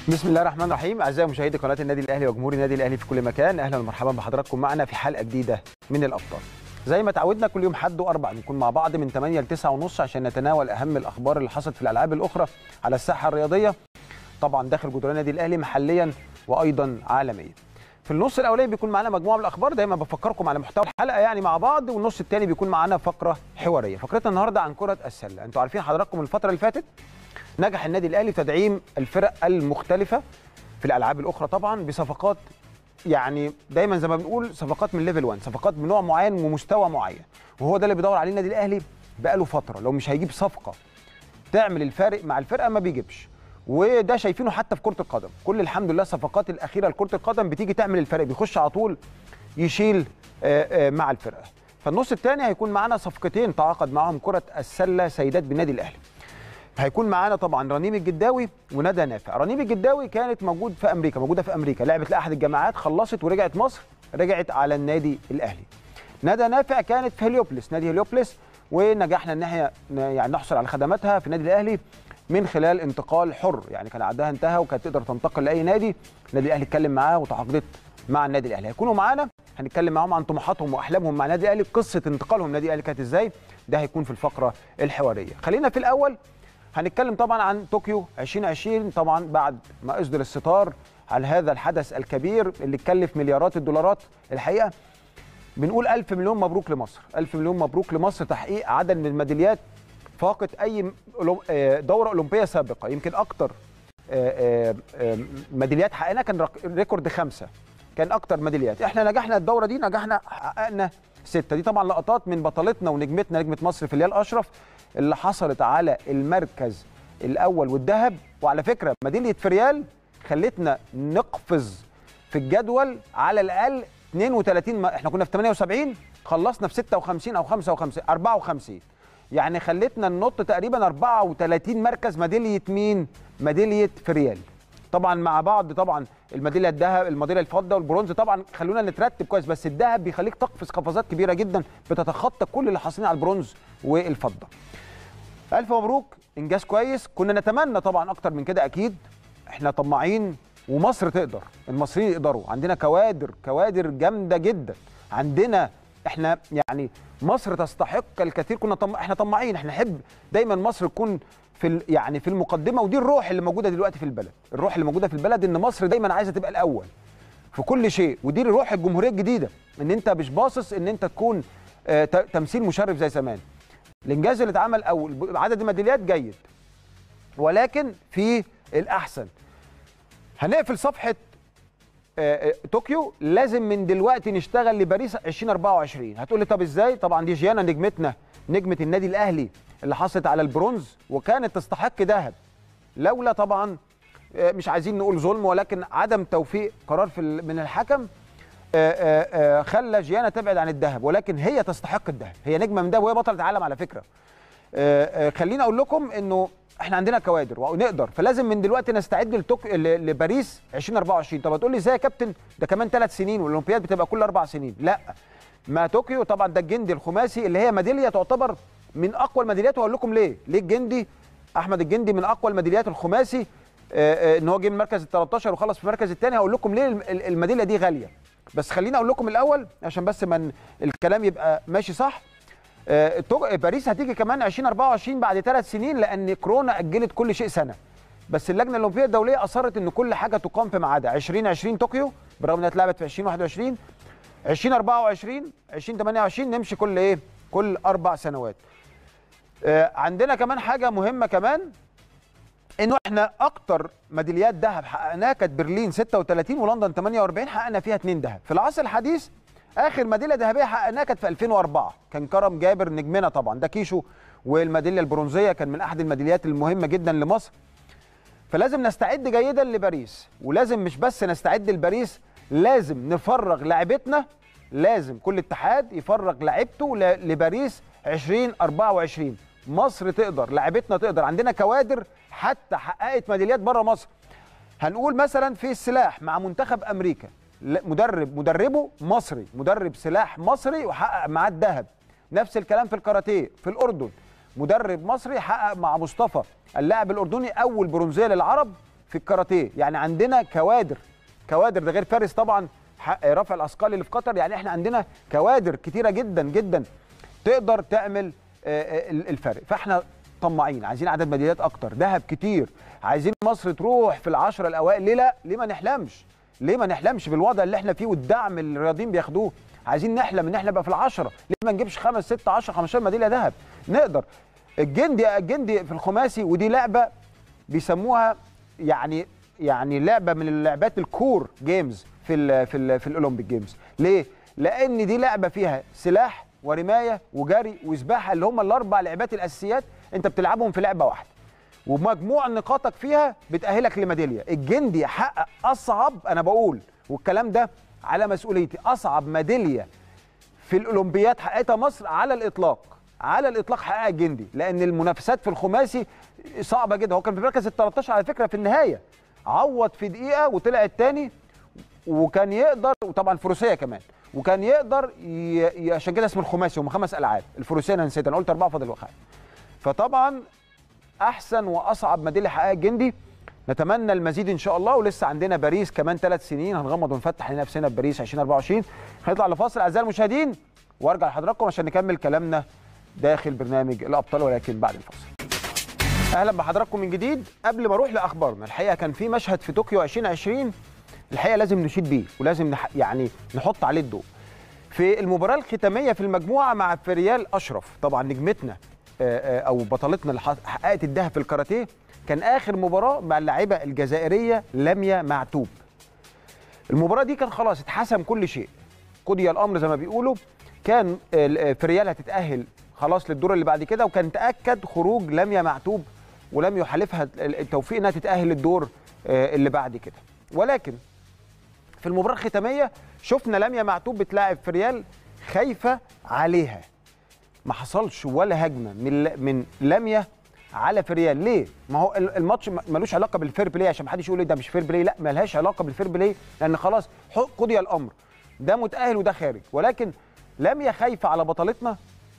بسم الله الرحمن الرحيم اعزائي مشاهدي قناه النادي الاهلي وجمهور النادي الاهلي في كل مكان اهلا ومرحبا بحضراتكم معنا في حلقه جديده من الابطال زي ما تعودنا كل يوم حد واربع بنكون مع بعض من 8 ل 9 ونص عشان نتناول اهم الاخبار اللي حصلت في الالعاب الاخرى على الساحه الرياضيه طبعا داخل جدران النادي الاهلي محليا وايضا عالميا في النص الاولاني بيكون معانا مجموعه من الاخبار دايما بفكركم على محتوى الحلقه يعني مع بعض والنص الثاني بيكون معانا فقره حواريه فقرتنا النهارده عن كره السله انتوا عارفين حضراتكم الفتره اللي فاتت نجح النادي الاهلي في تدعيم الفرق المختلفه في الالعاب الاخرى طبعا بصفقات يعني دايما زي ما بنقول صفقات من ليفل 1 صفقات من نوع معين ومستوى معين وهو ده اللي بيدور عليه النادي الاهلي بقاله فتره لو مش هيجيب صفقه تعمل الفارق مع الفرقه ما بيجيبش وده شايفينه حتى في كره القدم كل الحمد لله الصفقات الاخيره لكره القدم بتيجي تعمل الفرق بيخش على طول يشيل آه، آه، مع الفرقه فالنص الثاني هيكون معانا صفقتين تعاقد معاهم كره السله سيدات بالنادي الاهلي هيكون معانا طبعا رنيم الجداوي وندى نافع رنيم الجداوي كانت موجود في امريكا موجوده في امريكا لعبت لاحد الجامعات خلصت ورجعت مصر رجعت على النادي الاهلي ندى نافع كانت في هليوبلس نادي هليوبلس ونجحنا ان احنا يعني نحصل على خدماتها في النادي الاهلي من خلال انتقال حر يعني كان عقدها انتهى وكانت تقدر تنتقل لاي نادي النادي الاهلي اتكلم معاها وتعاقدت مع النادي الاهلي هيكونوا معانا هنتكلم معاهم عن طموحاتهم واحلامهم مع النادي الاهلي قصه انتقالهم النادي الاهلي كانت ازاي ده هيكون في الفقره الحواريه خلينا في الاول هنتكلم طبعا عن طوكيو 2020 طبعا بعد ما اصدر الستار على هذا الحدث الكبير اللي اتكلف مليارات الدولارات الحقيقه بنقول ألف مليون مبروك لمصر ألف مليون مبروك لمصر تحقيق عدد من الميداليات فاقت أي أولو- آه، دورة أولمبية سابقة يمكن أكتر آه، آه، آه، ميداليات حققناها كان رق- ريكورد خمسة كان أكتر ميداليات إحنا نجحنا الدورة دي نجحنا حققنا ستة دي طبعا لقطات من بطلتنا ونجمتنا نجمة مصر في اليال أشرف اللي حصلت على المركز الأول والذهب وعلى فكرة ميدالية فريال خلتنا نقفز في الجدول على الاقل 32 ما احنا كنا في 78 خلصنا في 56 او 55 54 يعني خلتنا ننط تقريبا 34 مركز ميداليه مين؟ ميداليه فريال طبعا مع بعض طبعا الميداليه الذهب الميداليه الفضه والبرونز طبعا خلونا نترتب كويس بس الذهب بيخليك تقفز قفزات كبيره جدا بتتخطى كل اللي حاصلين على البرونز والفضه الف مبروك انجاز كويس كنا نتمنى طبعا اكتر من كده اكيد احنا طماعين ومصر تقدر المصريين يقدروا عندنا كوادر كوادر جامده جدا عندنا احنا يعني مصر تستحق الكثير كنا طم... احنا طماعين احنا نحب دايما مصر تكون في ال... يعني في المقدمه ودي الروح اللي موجوده دلوقتي في البلد الروح اللي موجوده في البلد ان مصر دايما عايزه تبقى الاول في كل شيء ودي روح الجمهوريه الجديده ان انت مش باصص ان انت تكون آه، ت- تمثيل مشرف زي زمان الانجاز اللي اتعمل او عدد الميداليات جيد ولكن في الاحسن هنقفل صفحه آه، آه، طوكيو لازم من دلوقتي نشتغل لباريس 2024 هتقول لي طب ازاي طبعا دي جيانا نجمتنا نجمه النادي الاهلي اللي حصلت على البرونز وكانت تستحق ذهب لولا طبعا آه، مش عايزين نقول ظلم ولكن عدم توفيق قرار في ال- من الحكم آه، آه، آه، خلى جيانا تبعد عن الذهب ولكن هي تستحق الذهب هي نجمه من ده وهي بطله عالم على فكره آه، آه، خليني اقول لكم انه احنا عندنا كوادر ونقدر فلازم من دلوقتي نستعد لتوك... ل- لباريس 2024 طب هتقول لي ازاي يا كابتن ده كمان ثلاث سنين والاولمبياد بتبقى كل اربع سنين لا ما طوكيو طبعا ده الجندي الخماسي اللي هي ميداليه تعتبر من اقوى الميداليات وهقول لكم ليه ليه الجندي احمد الجندي من اقوى الميداليات الخماسي آه، آه، ان هو جه من المركز ال 13 وخلص في المركز الثاني هقول لكم ليه الم- ال- الميداليه دي غاليه بس خليني اقول لكم الاول عشان بس من الكلام يبقى ماشي صح آه، تو- باريس هتيجي كمان 2024 بعد ثلاث سنين لان كورونا اجلت كل شيء سنه بس اللجنه الاولمبيه الدوليه اصرت ان كل حاجه تقام في ميعادها 2020 طوكيو برغم انها اتلعبت في 2021 2024 2028 نمشي كل ايه كل اربع سنوات آه، عندنا كمان حاجه مهمه كمان انه احنا اكتر ميداليات ذهب حققناها كانت برلين 36 ولندن 48 حققنا فيها اثنين ذهب في العصر الحديث اخر ميداليه ذهبيه حققناها كانت في 2004 كان كرم جابر نجمنا طبعا ده كيشو والميداليه البرونزيه كان من احد الميداليات المهمه جدا لمصر فلازم نستعد جيدا لباريس ولازم مش بس نستعد لباريس لازم نفرغ لاعبتنا لازم كل اتحاد يفرغ لاعبته ل- لباريس 2024 مصر تقدر لاعبتنا تقدر عندنا كوادر حتى حققت ميداليات بره مصر هنقول مثلا في السلاح مع منتخب امريكا لا، مدرب مدربه مصري مدرب سلاح مصري وحقق معاه الذهب نفس الكلام في الكاراتيه في الاردن مدرب مصري حقق مع مصطفى اللاعب الاردني اول برونزيه للعرب في الكاراتيه يعني عندنا كوادر كوادر ده غير فارس طبعا حق رفع الاثقال اللي في قطر يعني احنا عندنا كوادر كتيره جدا جدا تقدر تعمل آه، آه، الفرق فاحنا طماعين عايزين عدد ميداليات اكتر ذهب كتير عايزين مصر تروح في العشرة الاوائل ليه لا ليه ما نحلمش ليه ما نحلمش بالوضع اللي احنا فيه والدعم اللي الرياضيين بياخدوه عايزين نحلم ان احنا نبقى في العشرة ليه ما نجيبش خمس ست 10 15 ميداليه ذهب نقدر الجندي الجندي في الخماسي ودي لعبه بيسموها يعني يعني لعبه من اللعبات الكور جيمز في ال في ال في الاولمبيك جيمز ليه لان دي لعبه فيها سلاح ورمايه وجري وسباحه اللي هم الاربع لعبات الاساسيات انت بتلعبهم في لعبه واحده ومجموع نقاطك فيها بتاهلك لميداليه الجندي يحقق اصعب انا بقول والكلام ده على مسؤوليتي اصعب ميداليه في الاولمبياد حققتها مصر على الاطلاق على الاطلاق حققها الجندي لان المنافسات في الخماسي صعبه جدا هو كان في المركز ال 13 على فكره في النهايه عوض في دقيقه وطلع الثاني وكان يقدر وطبعا فروسيه كمان وكان يقدر ي... عشان كده اسمه الخماسي هم خمس العاب الفروسيه انا نسيت انا قلت اربعه فاضل واحد فطبعا احسن واصعب ميداليه حققها الجندي نتمنى المزيد ان شاء الله ولسه عندنا باريس كمان ثلاث سنين هنغمض ونفتح لنفسنا في باريس 2024 هنطلع لفاصل اعزائي المشاهدين وارجع لحضراتكم عشان نكمل كلامنا داخل برنامج الابطال ولكن بعد الفاصل اهلا بحضراتكم من جديد قبل ما اروح لاخبارنا الحقيقه كان في مشهد في طوكيو 2020 الحقيقه لازم نشيد بيه ولازم نح... يعني نحط عليه الضوء في المباراه الختاميه في المجموعه مع فريال اشرف طبعا نجمتنا او بطلتنا اللي حققت الذهب في الكاراتيه كان اخر مباراه مع اللاعبه الجزائريه لميا معتوب المباراه دي كان خلاص اتحسم كل شيء قضي الامر زي ما بيقولوا كان فريال هتتاهل خلاص للدور اللي بعد كده وكان تاكد خروج لميا معتوب ولم يحالفها التوفيق انها تتاهل للدور اللي بعد كده ولكن في المباراه الختاميه شفنا لميا معتوب بتلاعب فريال خايفه عليها ما حصلش ولا هجمه من من لميا على فريال ليه ما هو الماتش ملوش علاقه بالفير بلاي عشان ما حدش يقول ده مش فير بلاي لا ملهاش علاقه بالفير بلاي لان خلاص قضي الامر ده متاهل وده خارج ولكن لميا خايفه على بطلتنا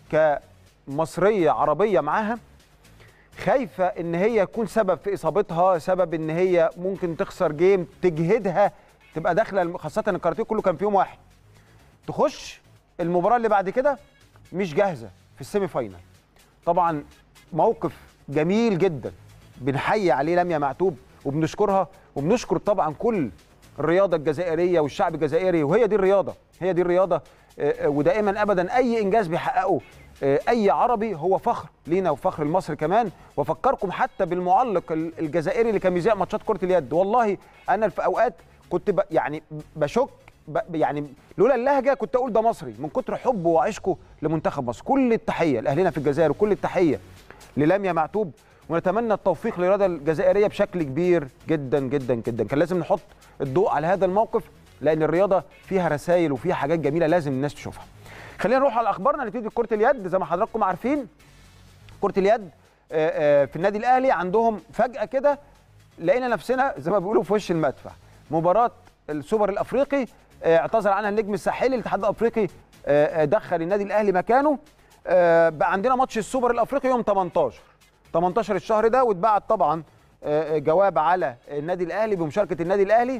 كمصريه عربيه معاها خايفه ان هي يكون سبب في اصابتها سبب ان هي ممكن تخسر جيم تجهدها تبقى داخله خاصه الكاراتيه كله كان في يوم واحد تخش المباراه اللي بعد كده مش جاهزه في السيمي فاينال طبعا موقف جميل جدا بنحيي عليه لميا معتوب وبنشكرها وبنشكر طبعا كل الرياضه الجزائريه والشعب الجزائري وهي دي الرياضه هي دي الرياضه ودائما ابدا اي انجاز بيحققه اي عربي هو فخر لينا وفخر لمصر كمان وافكركم حتى بالمعلق الجزائري اللي كان بيذيع ماتشات كره اليد والله انا في اوقات كنت ب يعني بشك يعني لولا اللهجه كنت اقول ده مصري من كتر حبه وعشقه لمنتخب مصر كل التحيه لاهلنا في الجزائر وكل التحيه للميا معتوب ونتمنى التوفيق للرياضه الجزائريه بشكل كبير جدا جدا جدا كان لازم نحط الضوء على هذا الموقف لان الرياضه فيها رسائل وفيها حاجات جميله لازم الناس تشوفها خلينا نروح على اخبارنا نبتدي بكره اليد زي ما حضراتكم عارفين كره اليد في النادي الاهلي عندهم فجاه كده لقينا نفسنا زي ما بيقولوا في وش المدفع مباراه السوبر الافريقي اعتذر عنها النجم الساحلي الاتحاد الافريقي دخل النادي الاهلي مكانه بقى عندنا ماتش السوبر الافريقي يوم 18 18 الشهر ده واتبعت طبعا جواب على النادي الاهلي بمشاركه النادي الاهلي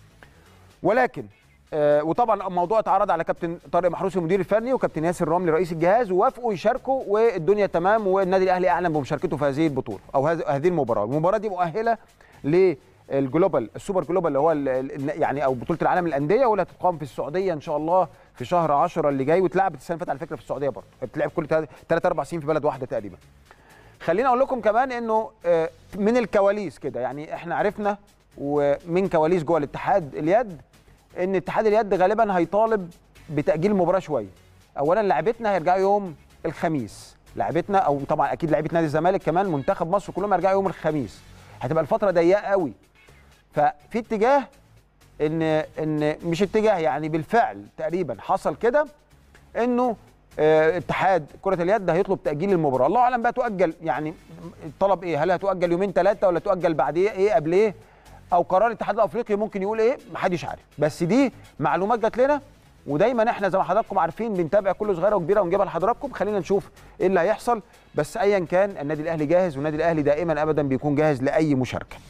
ولكن وطبعا الموضوع اتعرض على كابتن طارق محروسي المدير الفني وكابتن ياسر رملي رئيس الجهاز ووافقوا يشاركوا والدنيا تمام والنادي الاهلي اعلن بمشاركته في هذه البطوله او هذه المباراه المباراه دي مؤهله للجلوبال السوبر جلوبال اللي هو يعني او بطوله العالم للانديه واللي هتقام في السعوديه ان شاء الله في شهر 10 اللي جاي واتلعبت السنه اللي فاتت على فكره في السعوديه برضه بتلعب كل 3 4 سنين في بلد واحده تقريبا خليني اقول لكم كمان انه من الكواليس كده يعني احنا عرفنا ومن كواليس جوه الاتحاد اليد ان اتحاد اليد غالبا هيطالب بتاجيل المباراه شويه اولا لعبتنا هيرجعوا يوم الخميس لعبتنا او طبعا اكيد لعيبه نادي الزمالك كمان منتخب مصر كلهم هيرجعوا يوم الخميس هتبقى الفتره ضيقه قوي ففي اتجاه ان ان مش اتجاه يعني بالفعل تقريبا حصل كده انه اه اتحاد كره اليد هيطلب تاجيل المباراه الله اعلم بقى تؤجل يعني الطلب ايه هل هتؤجل يومين ثلاثه ولا تؤجل بعد ايه ايه قبل ايه او قرار الاتحاد الافريقي ممكن يقول ايه محدش عارف بس دي معلومات جات لنا ودايما احنا زي ما حضراتكم عارفين بنتابع كل صغيره وكبيره ونجيبها لحضراتكم خلينا نشوف ايه اللي هيحصل بس ايا كان النادي الاهلي جاهز والنادي الاهلي دائما ابدا بيكون جاهز لاي مشاركه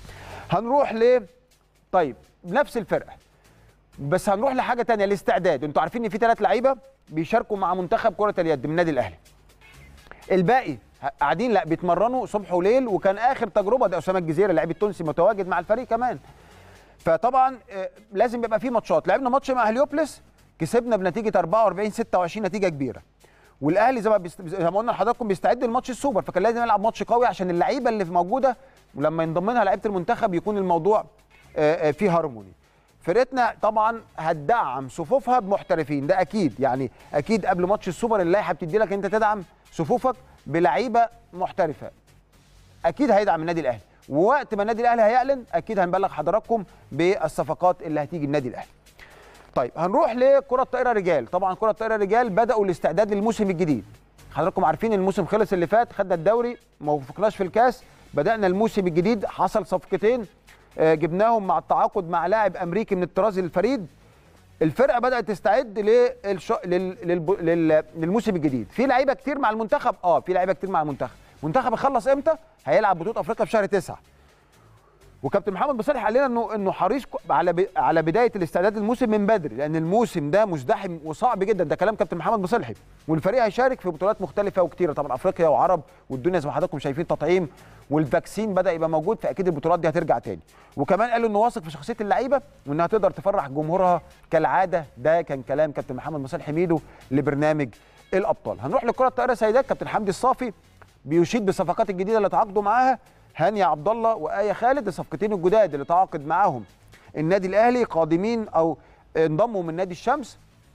هنروح ل طيب نفس الفرقه بس هنروح لحاجه تانية الاستعداد انتوا عارفين ان في ثلاث لعيبه بيشاركوا مع منتخب كره اليد من النادي الاهلي الباقي قاعدين لا بيتمرنوا صبح وليل وكان اخر تجربه ده اسامه الجزيره اللاعب التونسي متواجد مع الفريق كمان فطبعا آه، لازم يبقى في ماتشات لعبنا ماتش مع هليوبلس كسبنا بنتيجه 44 26 نتيجه كبيره والاهلي زي ما بيست... زي ما قلنا لحضراتكم بيستعد لماتش السوبر فكان لازم يلعب ماتش قوي عشان اللعيبه اللي موجوده ولما ينضم لها لعيبه المنتخب يكون الموضوع آه، آه، فيه هارموني فرقتنا طبعا هتدعم صفوفها بمحترفين ده اكيد يعني اكيد قبل ماتش السوبر اللائحه بتدي لك انت تدعم صفوفك بلعيبه محترفه اكيد هيدعم النادي الاهلي ووقت ما النادي الاهلي هيعلن اكيد هنبلغ حضراتكم بالصفقات اللي هتيجي النادي الاهلي طيب هنروح لكره الطائره رجال طبعا كره الطائره رجال بداوا الاستعداد للموسم الجديد حضراتكم عارفين الموسم خلص اللي فات خدنا الدوري ما وفقناش في الكاس بدانا الموسم الجديد حصل صفقتين آه، جبناهم مع التعاقد مع لاعب امريكي من الطراز الفريد الفرقه بدات تستعد للش... لل... لل... لل... للموسم الجديد في لعيبه كتير مع المنتخب اه في لعيبه كتير مع المنتخب المنتخب يخلص امتى هيلعب بطوله افريقيا في شهر تسعة وكابتن محمد بصالح قال لنا انه انه حريص ك- على ب... على بدايه الاستعداد للموسم من بدري لان الموسم ده مزدحم وصعب جدا ده كلام كابتن محمد بصالحي والفريق هيشارك في بطولات مختلفه وكتيره طبعا افريقيا وعرب والدنيا زي ما حضراتكم شايفين تطعيم والفاكسين بدا يبقى موجود فاكيد البطولات دي هترجع تاني وكمان قالوا انه واثق في شخصيه اللعيبه وانها تقدر تفرح جمهورها كالعاده ده كان كلام كابتن محمد بصالح حميدو لبرنامج الابطال هنروح لكره الطائره سيدات كابتن حمدي الصافي بيشيد بالصفقات الجديده اللي تعاقدوا معاها هاني عبد الله وايه خالد الصفقتين الجداد اللي تعاقد معاهم النادي الاهلي قادمين او انضموا من نادي الشمس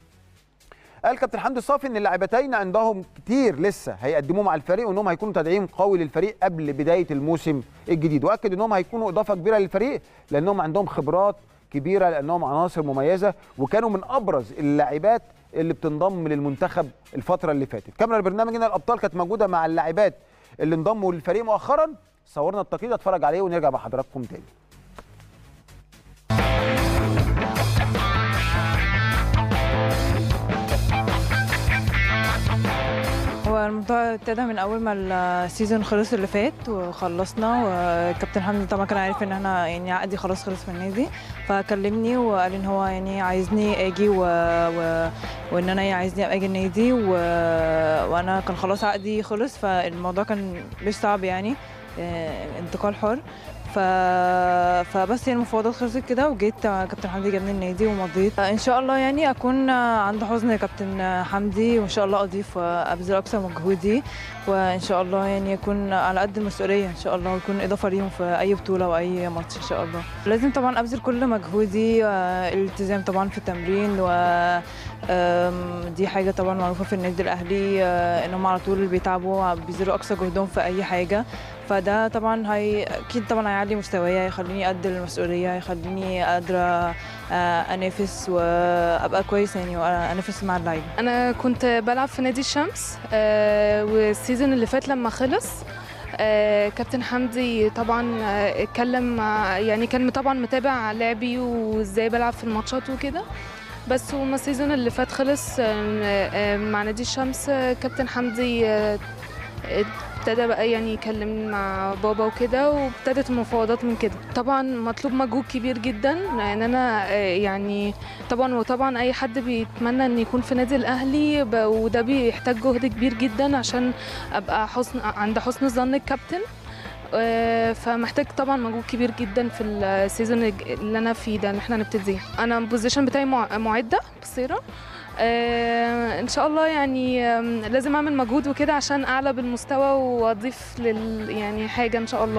قال كابتن حمدي الصافي ان اللاعبتين عندهم كتير لسه هيقدموه مع الفريق وانهم هيكونوا تدعيم قوي للفريق قبل بدايه الموسم الجديد واكد انهم هيكونوا اضافه كبيره للفريق لانهم عندهم خبرات كبيره لانهم عناصر مميزه وكانوا من ابرز اللاعبات اللي بتنضم للمنتخب الفتره اللي فاتت كاميرا برنامجنا الابطال كانت موجوده مع اللاعبات اللي انضموا للفريق مؤخرا صورنا التقييد اتفرج عليه ونرجع مع حضراتكم تاني هو الموضوع ابتدى من اول ما السيزون خلص اللي فات وخلصنا وكابتن حمدي طبعا كان عارف ان انا يعني عقدي خلاص خلص في النادي فكلمني وقال ان هو يعني عايزني اجي و... و... وان انا عايزني ابقى اجي النادي و... وانا كان خلاص عقدي خلص فالموضوع كان مش صعب يعني آه، انتقال حر ف... فبس هي المفاوضات خلصت كده وجيت كابتن حمدي جابني النادي ومضيت ان شاء الله يعني اكون عند حزن كابتن حمدي وان شاء الله اضيف وابذل اقصى مجهودي وان شاء الله يعني يكون على قد المسؤوليه ان شاء الله ويكون اضافه ليهم في اي بطوله واي ماتش ان شاء الله لازم طبعا ابذل كل مجهودي آه، الالتزام طبعا في التمرين و آم، دي حاجه طبعا معروفه في النادي الاهلي آه، انهم على طول بيتعبوا بيبذلوا اقصى جهدهم في اي حاجه فده طبعا هي اكيد طبعا هيعلي مستواي هيخليني قد المسؤوليه هيخليني قادره آه، انافس وابقى كويس يعني وانافس مع اللعيبه انا كنت بلعب في نادي الشمس آه، والسيزون اللي فات لما خلص آه، كابتن حمدي طبعا آه، اتكلم مع- يعني كان طبعا متابع لعبي وازاي بلعب في الماتشات وكده بس وما السيزون اللي فات خلص آه، آه، مع نادي الشمس آه، كابتن حمدي آه، ابتدى بقى يعني يكلم مع بابا وكده وابتدت المفاوضات من كده طبعا مطلوب مجهود كبير جدا لان انا آه، يعني طبعا وطبعا اي حد بيتمنى ان يكون في نادي الاهلي ب- وده بيحتاج جهد كبير جدا عشان ابقى حسن عند حسن ظن الكابتن آه، فمحتاج طبعا مجهود كبير جدا في السيزون الج- اللي انا فيه ده ان احنا نبتدي انا البوزيشن بتاعي مع- معده بصيره آه، ان شاء الله يعني آم، لازم اعمل مجهود وكده عشان اعلى بالمستوى واضيف لل يعني حاجه ان شاء الله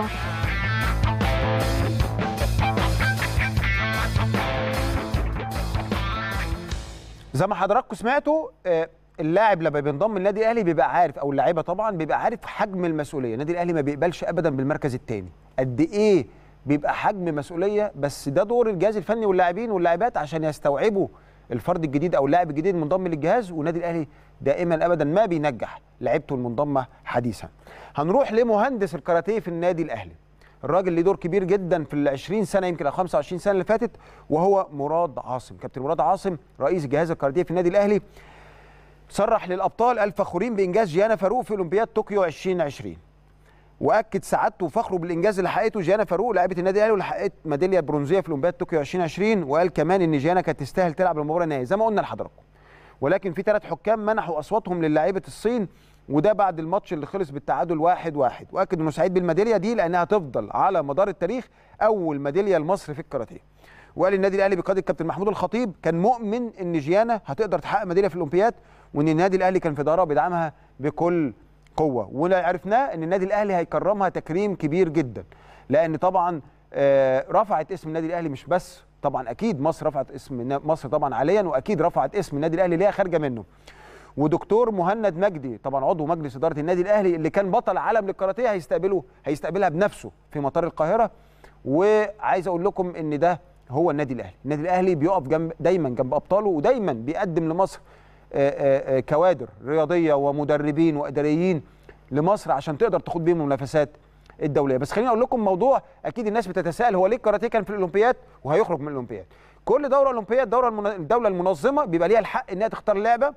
زي ما حضراتكم سمعتوا آه، اللاعب لما بينضم النادي الاهلي بيبقى عارف او اللاعيبه طبعا بيبقى عارف حجم المسؤوليه النادي الاهلي ما بيقبلش ابدا بالمركز الثاني قد ايه بيبقى حجم مسؤوليه بس ده دور الجهاز الفني واللاعبين واللاعبات عشان يستوعبوا الفرد الجديد او اللاعب الجديد المنضم للجهاز والنادي الاهلي دائما ابدا ما بينجح لعيبته المنضمه حديثا هنروح لمهندس الكاراتيه في النادي الاهلي الراجل ليه دور كبير جدا في ال 20 سنه يمكن او 25 سنه اللي فاتت وهو مراد عاصم كابتن مراد عاصم رئيس جهاز الكاراتيه في النادي الاهلي صرح للابطال الفخورين بانجاز جيانا فاروق في اولمبياد طوكيو 2020 واكد سعادته وفخره بالانجاز اللي حققته جيانا فاروق لاعبه النادي الاهلي واللي حققت ميداليه برونزيه في اولمبياد طوكيو 2020 وقال كمان ان جيانا كانت تستاهل تلعب المباراه النهائيه زي ما قلنا لحضراتكم ولكن في ثلاث حكام منحوا اصواتهم للاعيبه الصين وده بعد الماتش اللي خلص بالتعادل واحد واحد واكد انه سعيد بالميداليه دي لانها تفضل على مدار التاريخ اول ميداليه لمصر في الكاراتيه وقال النادي الاهلي بقياده الكابتن محمود الخطيب كان مؤمن ان جيانا هتقدر تحقق ميداليه في الاولمبياد وان النادي الاهلي كان في ظهرها وبيدعمها بكل قوه واللي عرفناه ان النادي الاهلي هيكرمها تكريم كبير جدا لان طبعا آه، رفعت اسم النادي الاهلي مش بس طبعا اكيد مصر رفعت اسم مصر طبعا عاليا واكيد رفعت اسم النادي الاهلي ليها خارجه منه ودكتور مهند مجدي طبعا عضو مجلس اداره النادي الاهلي اللي كان بطل عالم للكاراتيه هيستقبله هيستقبلها بنفسه في مطار القاهره وعايز اقول لكم ان ده هو النادي الاهلي النادي الاهلي بيقف جنب دايما جنب ابطاله ودايما بيقدم لمصر آه، آه، آه، كوادر رياضيه ومدربين واداريين لمصر عشان تقدر تخوض بيهم المنافسات الدوليه بس خليني اقول لكم موضوع اكيد الناس بتتساءل هو ليه الكاراتيه كان في الاولمبياد وهيخرج من الاولمبياد كل دوره اولمبيه الدوره المن... الدوله المنظمه بيبقى ليها الحق انها تختار لعبه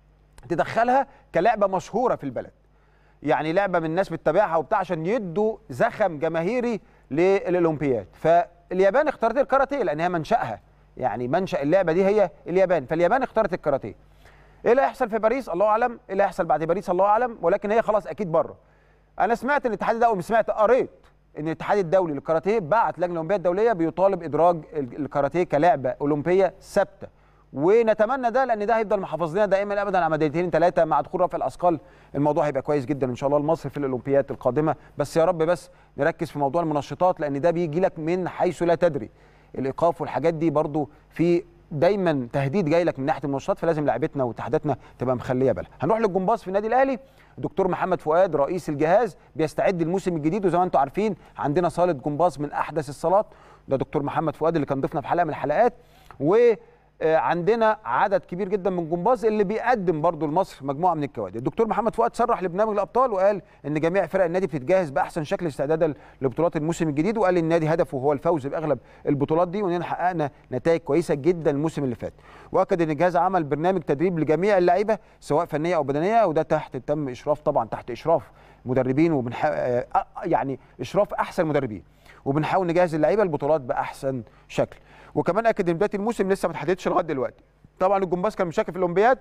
تدخلها كلعبه مشهوره في البلد يعني لعبه من الناس بتتابعها وبتاع عشان يدوا زخم جماهيري للاولمبياد فاليابان اختارت الكاراتيه لان هي منشاها يعني منشا اللعبه دي هي اليابان فاليابان اختارت الكاراتيه ايه اللي هيحصل في باريس الله اعلم ايه اللي هيحصل بعد باريس الله اعلم ولكن هي خلاص اكيد بره انا سمعت ان الاتحاد الدولي سمعت قريت ان الاتحاد الدولي للكاراتيه بعت لجنه الاولمبيه الدوليه بيطالب ادراج ال- الكاراتيه كلعبه اولمبيه ثابته ونتمنى ده لان ده هيفضل محافظ لنا دائما ابدا على ميداليتين ثلاثه مع دخول رفع الاثقال الموضوع هيبقى كويس جدا ان شاء الله لمصر في الاولمبياد القادمه بس يا رب بس نركز في موضوع المنشطات لان ده بيجي لك من حيث لا تدري الايقاف والحاجات دي برضو في دايما تهديد جاي لك من ناحيه المنشطات فلازم لعبتنا واتحاداتنا تبقى مخليه بالها هنروح للجمباز في النادي الاهلي الدكتور محمد فؤاد رئيس الجهاز بيستعد للموسم الجديد وزي ما انتم عارفين عندنا صاله جمباز من احدث الصالات ده دكتور محمد فؤاد اللي كان ضيفنا في حلقه من الحلقات و آه، عندنا عدد كبير جدا من جمباز اللي بيقدم برضو لمصر مجموعه من الكوادر الدكتور محمد فؤاد صرح لبرنامج الابطال وقال ان جميع فرق النادي بتتجهز باحسن شكل استعدادا لبطولات الموسم الجديد وقال النادي هدفه هو الفوز باغلب البطولات دي واننا حققنا نتائج كويسه جدا الموسم اللي فات واكد ان الجهاز عمل برنامج تدريب لجميع اللعيبه سواء فنيه او بدنيه وده تحت تم اشراف طبعا تحت اشراف مدربين وبنح... آه، آه، يعني اشراف احسن مدربين وبنحاول نجهز اللعيبه البطولات باحسن شكل وكمان اكد ان بدايه الموسم لسه ما اتحددتش لغايه دلوقتي طبعا الجمباز كان مشارك في الاولمبياد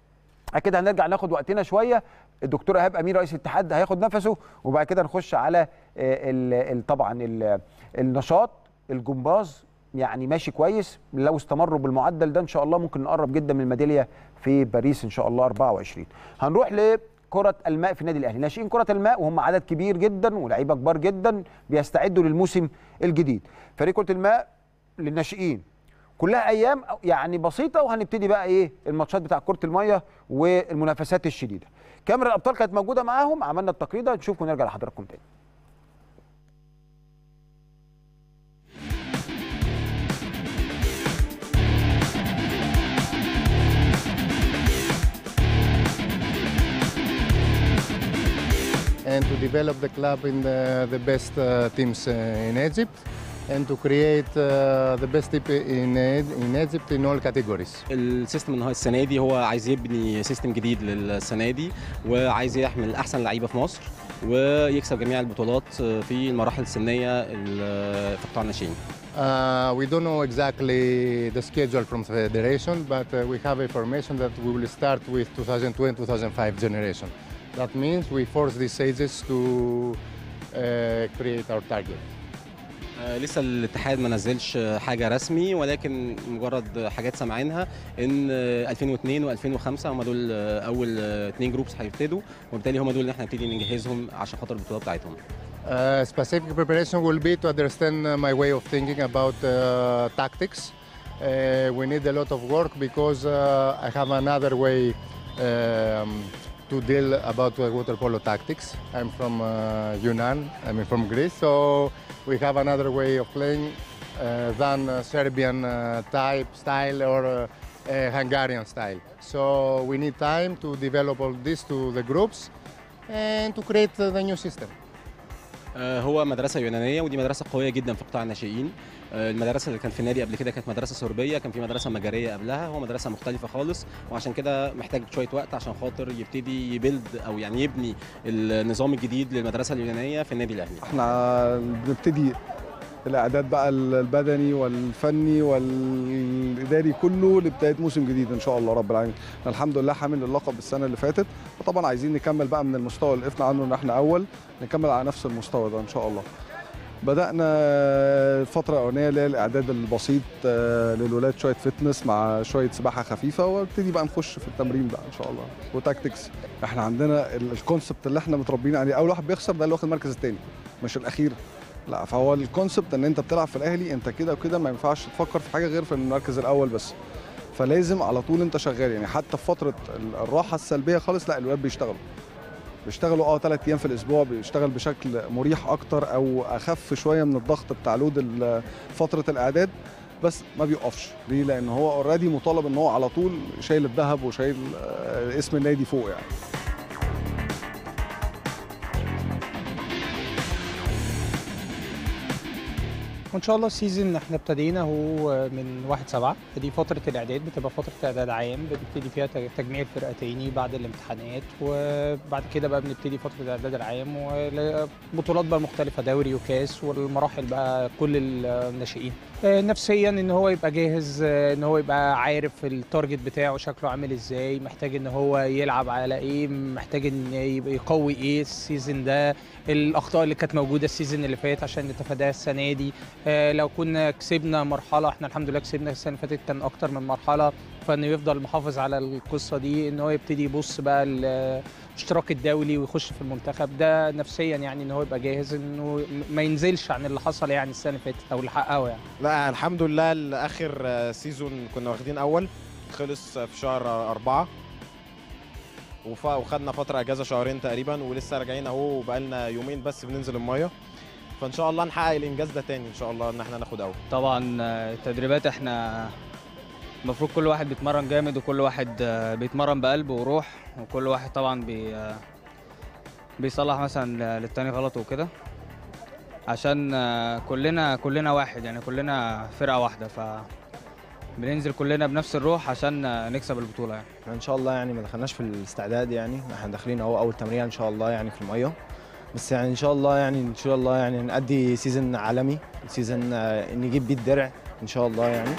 اكيد هنرجع ناخد وقتنا شويه الدكتور ايهاب امين رئيس الاتحاد هياخد نفسه وبعد كده نخش على آه، ال- ال- طبعا ال- النشاط الجمباز يعني ماشي كويس لو استمروا بالمعدل ده ان شاء الله ممكن نقرب جدا من الميداليه في باريس ان شاء الله 24 هنروح لكرة الماء في النادي الاهلي ناشئين كرة الماء وهم عدد كبير جدا ولاعيبه كبار جدا بيستعدوا للموسم الجديد فريق كرة الماء للناشئين كلها ايام يعني بسيطه وهنبتدي بقى ايه الماتشات بتاع كره الميه والمنافسات الشديده كاميرا الابطال كانت موجوده معاهم عملنا التقرير ده نشوف ونرجع لحضراتكم تاني and to develop the club in the, the best uh, teams uh, in Egypt and to create uh, the best team in, in Egypt in all categories. السيستم ان هو السنه دي هو عايز يبني سيستم جديد للسنه دي وعايز يحمل احسن لعيبه في مصر ويكسب جميع البطولات في المراحل السنيه ال- في قطاع الناشئين Uh, we don't know exactly the schedule from the federation, but uh, we have information that we will start with 2020-2005 generation. That means we force these ages to uh, create our target. آه، لسه الاتحاد ما نزلش حاجه رسمي ولكن مجرد حاجات سامعينها ان آه، 2002 و2005 هم دول آه، اول اثنين جروبس هيبتدوا وبالتالي هم دول اللي احنا نبتدي نجهزهم عشان خاطر البطولات بتاعتهم Uh, specific preparation will be to understand uh, my way of thinking about uh, tactics. Uh, we need a lot of work because uh, I have another way um, to deal about uh, water polo tactics. I'm from uh, Yunnan, I mean from Greece, so we have another way of playing uh, than uh, Serbian uh, type style or uh, uh, Hungarian style. So we need time to develop all this to the groups and to create uh, the new system. آه، هو مدرسه يونانيه ودي مدرسه قويه جدا في قطاع الناشئين آه، المدرسه اللي كان في النادي قبل كده كانت مدرسه سربيه كان في مدرسه مجريه قبلها هو مدرسه مختلفه خالص وعشان كده محتاج شويه وقت عشان خاطر يبتدي يبيلد او يعني يبني النظام الجديد للمدرسه اليونانيه في النادي الاهلي احنا بنبتدي الاعداد بقى البدني والفني والاداري كله لبدايه موسم جديد ان شاء الله رب العالمين احنا الحمد لله حامل اللقب السنه اللي فاتت وطبعا عايزين نكمل بقى من المستوى اللي وقفنا عنه ان احنا اول نكمل على نفس المستوى ده ان شاء الله بدأنا الفترة الأولانية اللي هي الإعداد البسيط آه، للولاد شوية فتنس مع شوية سباحة خفيفة وابتدي بقى نخش في التمرين بقى إن شاء الله وتاكتكس احنا عندنا ال- الكونسبت اللي احنا متربيين عليه أول واحد بيخسر ده اللي واخد المركز الثاني مش الأخير لا فهو الكونسبت ان انت بتلعب في الاهلي انت كده وكده ما ينفعش تفكر في حاجه غير في المركز الاول بس فلازم على طول انت شغال يعني حتى في فتره ال- الراحه السلبيه خالص لا الولاد بيشتغلوا بيشتغلوا اه ثلاث ايام في الاسبوع بيشتغل بشكل مريح اكتر او اخف شويه من الضغط بتاع لود ال- فتره الاعداد بس ما بيقفش ليه لان هو اوريدي مطالب ان هو على طول شايل الذهب وشايل آه، اسم النادي فوق يعني وان شاء الله السيزون احنا ابتدينا هو من 1 7 فدي فتره الاعداد بتبقى فتره اعداد عام بنبتدي فيها تج- تجميع الفرقه تاني بعد الامتحانات وبعد كده بقى بنبتدي فتره الاعداد العام وبطولات بقى مختلفه دوري وكاس والمراحل بقى كل الناشئين آه، نفسيا ان هو يبقى جاهز آه، ان هو يبقى عارف التارجت بتاعه شكله عامل ازاي محتاج ان هو يلعب على ايه محتاج ان يبقى يقوي ايه السيزون ده الاخطاء اللي كانت موجوده السيزون اللي فات عشان نتفاداها السنه دي آه، لو كنا كسبنا مرحله احنا الحمد لله كسبنا السنه اللي فاتت كان اكتر من مرحله فانه يفضل محافظ على القصه دي ان هو يبتدي يبص بقى الاشتراك الدولي ويخش في المنتخب ده نفسيا يعني ان هو يبقى جاهز انه ما ينزلش عن اللي حصل يعني السنه اللي فاتت او اللي حققه يعني لا الحمد لله الاخر آه، سيزون كنا واخدين اول خلص في شهر أربعة وف- وخدنا فترة أجازة شهرين تقريبا ولسه راجعين أهو بقالنا يومين بس بننزل المية فإن شاء الله نحقق الإنجاز ده تاني إن شاء الله إن إحنا ناخد أول طبعا آه، التدريبات احنا المفروض كل واحد بيتمرن جامد وكل واحد آه، بيتمرن بقلب وروح وكل واحد طبعا بي آه، بيصلح مثلا للتاني غلط وكده عشان آه، كلنا كلنا واحد يعني كلنا فرقة واحدة ف بننزل كلنا بنفس الروح عشان آه، نكسب البطولة يعني احنا ان شاء الله يعني ما دخلناش في الاستعداد يعني احنا داخلين اهو اول تمرين ان شاء الله يعني في الميه بس يعني ان شاء الله يعني ان شاء الله يعني نأدي سيزون عالمي سيزون آه، نجيب بيه الدرع ان شاء الله يعني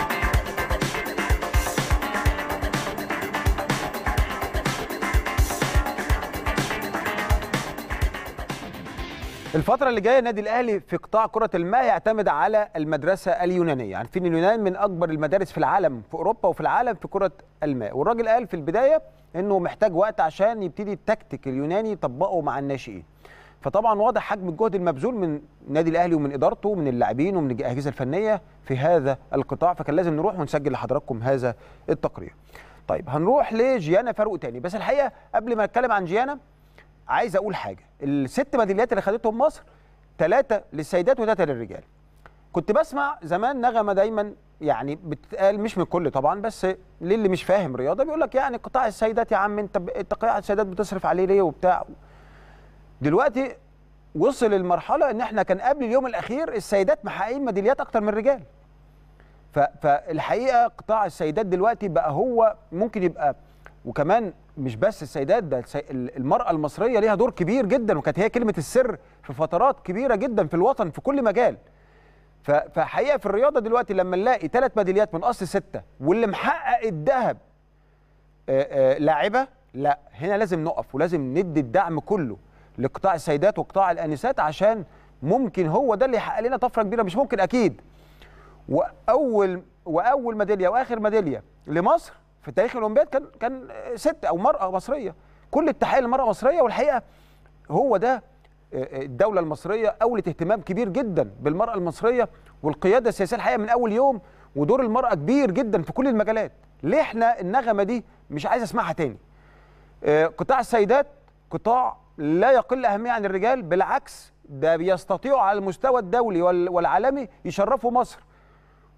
الفترة اللي جاية النادي الأهلي في قطاع كرة الماء يعتمد على المدرسة اليونانية، عارفين اليونان من أكبر المدارس في العالم في أوروبا وفي العالم في كرة الماء، والراجل قال في البداية إنه محتاج وقت عشان يبتدي التكتيك اليوناني يطبقه مع الناشئين. فطبعا واضح حجم الجهد المبذول من النادي الأهلي ومن إدارته ومن اللاعبين ومن الأجهزة الفنية في هذا القطاع، فكان لازم نروح ونسجل لحضراتكم هذا التقرير. طيب هنروح لجيانا فاروق تاني، بس الحقيقة قبل ما نتكلم عن جيانا عايز اقول حاجه الست ميداليات اللي خدتهم مصر ثلاثه للسيدات وثلاثه للرجال كنت بسمع زمان نغمه دايما يعني بتتقال مش من الكل طبعا بس للي مش فاهم رياضه بيقول لك يعني قطاع السيدات يا عم انت ب- انت قطاع السيدات بتصرف عليه ليه وبتاع دلوقتي وصل المرحله ان احنا كان قبل اليوم الاخير السيدات محققين ميداليات اكتر من الرجال ف- فالحقيقه قطاع السيدات دلوقتي بقى هو ممكن يبقى وكمان مش بس السيدات ده السي- المرأة المصرية ليها دور كبير جدا وكانت هي كلمة السر في فترات كبيرة جدا في الوطن في كل مجال ف- فحقيقة في الرياضة دلوقتي لما نلاقي ثلاث ميداليات من أصل ستة واللي محقق الذهب آه، آه، لاعبة لا هنا لازم نقف ولازم ندي الدعم كله لقطاع السيدات وقطاع الآنسات عشان ممكن هو ده اللي يحقق لنا طفرة كبيرة مش ممكن أكيد واول واول ميداليه واخر ميداليه لمصر في تاريخ الاولمبياد كان كان ست او مراه مصريه كل التحيه للمراه المصريه والحقيقه هو ده الدوله المصريه اولت اهتمام كبير جدا بالمراه المصريه والقياده السياسيه الحقيقه من اول يوم ودور المراه كبير جدا في كل المجالات ليه احنا النغمه دي مش عايز اسمعها تاني آه، قطاع السيدات قطاع لا يقل أهمية عن الرجال بالعكس ده بيستطيعوا على المستوى الدولي وال- والعالمي يشرفوا مصر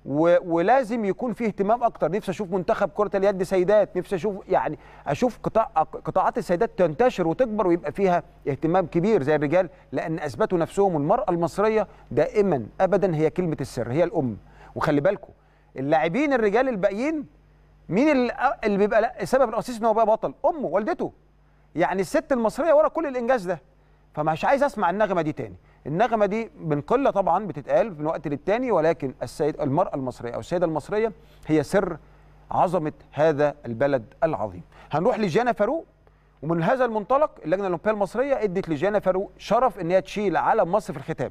و... ولازم يكون فيه اهتمام اكتر نفسي اشوف منتخب كره اليد سيدات نفسي اشوف يعني اشوف قطاع قطاعات السيدات تنتشر وتكبر ويبقى فيها اهتمام كبير زي الرجال لان اثبتوا نفسهم والمراه المصريه دائما ابدا هي كلمه السر هي الام وخلي بالكم اللاعبين الرجال الباقيين مين اللي, اللي بيبقى لا- السبب الاساسي ان هو بقى بطل امه والدته يعني الست المصريه ورا كل الانجاز ده فمش عايز اسمع النغمه دي تاني النغمه دي من قله طبعا بتتقال من وقت للتاني ولكن السيد المراه المصريه او السيده المصريه هي سر عظمه هذا البلد العظيم هنروح لجانا فاروق ومن هذا المنطلق اللجنه الاولمبيه المصريه ادت لجانا فاروق شرف ان هي تشيل علم مصر في الختام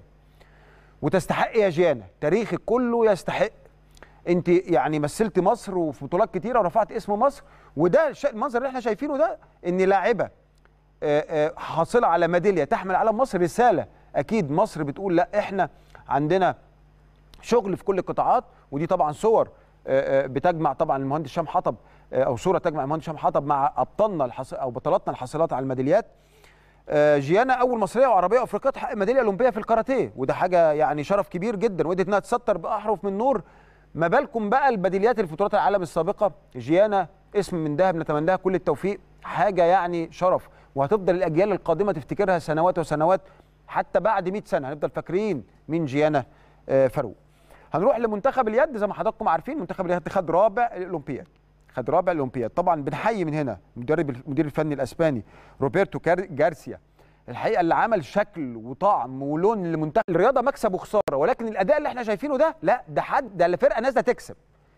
وتستحق يا جانا تاريخك كله يستحق انت يعني مثلت مصر وفي بطولات كتيره ورفعت اسم مصر وده الش- المنظر اللي احنا شايفينه ده ان لاعبه آه، آه، حاصله على ميداليه تحمل علم مصر رساله اكيد مصر بتقول لا احنا عندنا شغل في كل القطاعات ودي طبعا صور آه، آه، بتجمع طبعا المهندس هشام حطب آه، او صوره تجمع المهندس هشام حطب مع ابطالنا الحص... او بطلاتنا الحاصلات على الميداليات آه، جيانا اول مصريه وعربيه وافريقيه تحقق ميداليه اولمبيه في الكاراتيه وده حاجه يعني شرف كبير جدا وقدرت انها تسطر باحرف من نور ما بالكم بقى البديليات اللي في بطولات العالم السابقه جيانا اسم من ذهب نتمنى لها كل التوفيق حاجه يعني شرف وهتفضل الاجيال القادمه تفتكرها سنوات وسنوات حتى بعد 100 سنه هنفضل فاكرين مين جيانا آه، فاروق هنروح لمنتخب اليد زي ما حضراتكم عارفين منتخب اليد خد رابع الاولمبياد خد رابع الاولمبياد طبعا بنحيي من هنا مدرب المدير الفني الاسباني روبرتو كار- جارسيا الحقيقه اللي عمل شكل وطعم ولون لمنتخب الرياضه مكسب وخساره ولكن الاداء اللي احنا شايفينه ده لا ده حد ده فرقه نازله تكسب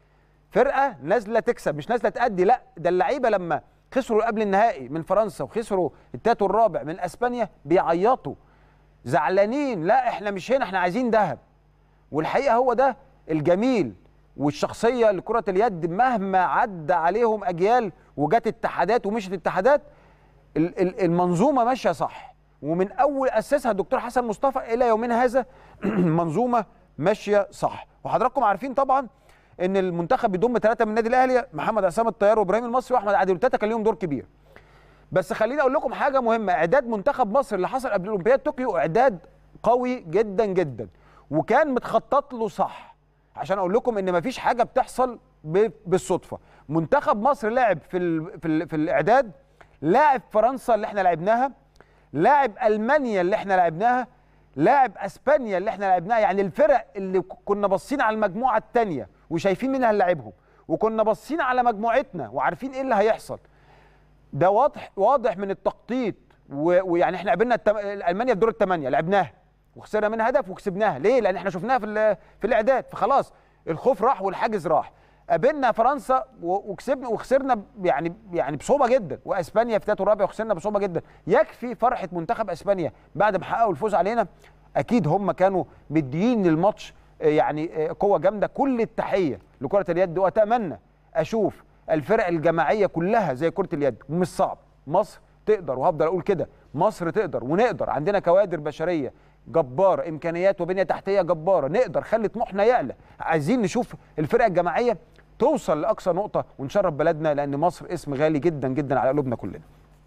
فرقه نازله تكسب مش نازله تأدي لا ده اللعيبه لما خسروا قبل النهائي من فرنسا وخسروا التاتو الرابع من اسبانيا بيعيطوا زعلانين لا احنا مش هنا احنا عايزين ذهب والحقيقه هو ده الجميل والشخصيه لكره اليد مهما عدى عليهم اجيال وجت اتحادات ومشت اتحادات ال- ال- المنظومه ماشيه صح ومن اول اسسها الدكتور حسن مصطفى الى يومنا هذا منظومه ماشيه صح وحضراتكم عارفين طبعا ان المنتخب بيضم ثلاثه من النادي الاهلي محمد عصام الطيار وابراهيم المصري واحمد عادل الثلاثه كان ليهم دور كبير بس خليني اقول لكم حاجه مهمه اعداد منتخب مصر اللي حصل قبل اولمبياد طوكيو اعداد قوي جدا جدا وكان متخطط له صح عشان اقول لكم ان مفيش حاجه بتحصل ب- بالصدفه منتخب مصر لعب في ال في, ال في الاعداد لاعب فرنسا اللي احنا لعبناها لاعب المانيا اللي احنا لعبناها لاعب اسبانيا اللي احنا لعبناها يعني الفرق اللي ك- كنا باصين على المجموعه الثانيه وشايفين مين هنلاعبهم وكنا باصين على مجموعتنا وعارفين ايه اللي هيحصل ده واضح واضح من التخطيط و- ويعني احنا قابلنا التم... المانيا في دور الثمانيه لعبناها وخسرنا منها هدف وكسبناها ليه لان احنا شفناها في ال- في الاعداد فخلاص الخوف راح والحاجز راح قابلنا فرنسا و- وكسبنا وخسرنا ب- يعني يعني بصعوبه جدا واسبانيا في تاتو رابع وخسرنا بصعوبه جدا يكفي فرحه منتخب اسبانيا بعد ما حققوا الفوز علينا اكيد هم كانوا مديين للماتش آه، يعني آه، قوه جامده كل التحيه لكره اليد واتمنى اشوف الفرق الجماعيه كلها زي كره اليد مش صعب مصر تقدر وهفضل اقول كده مصر تقدر ونقدر عندنا كوادر بشريه جباره امكانيات وبنيه تحتيه جباره نقدر خلي طموحنا يعلى عايزين نشوف الفرق الجماعيه توصل لاقصى نقطه ونشرف بلدنا لان مصر اسم غالي جدا جدا على قلوبنا كلنا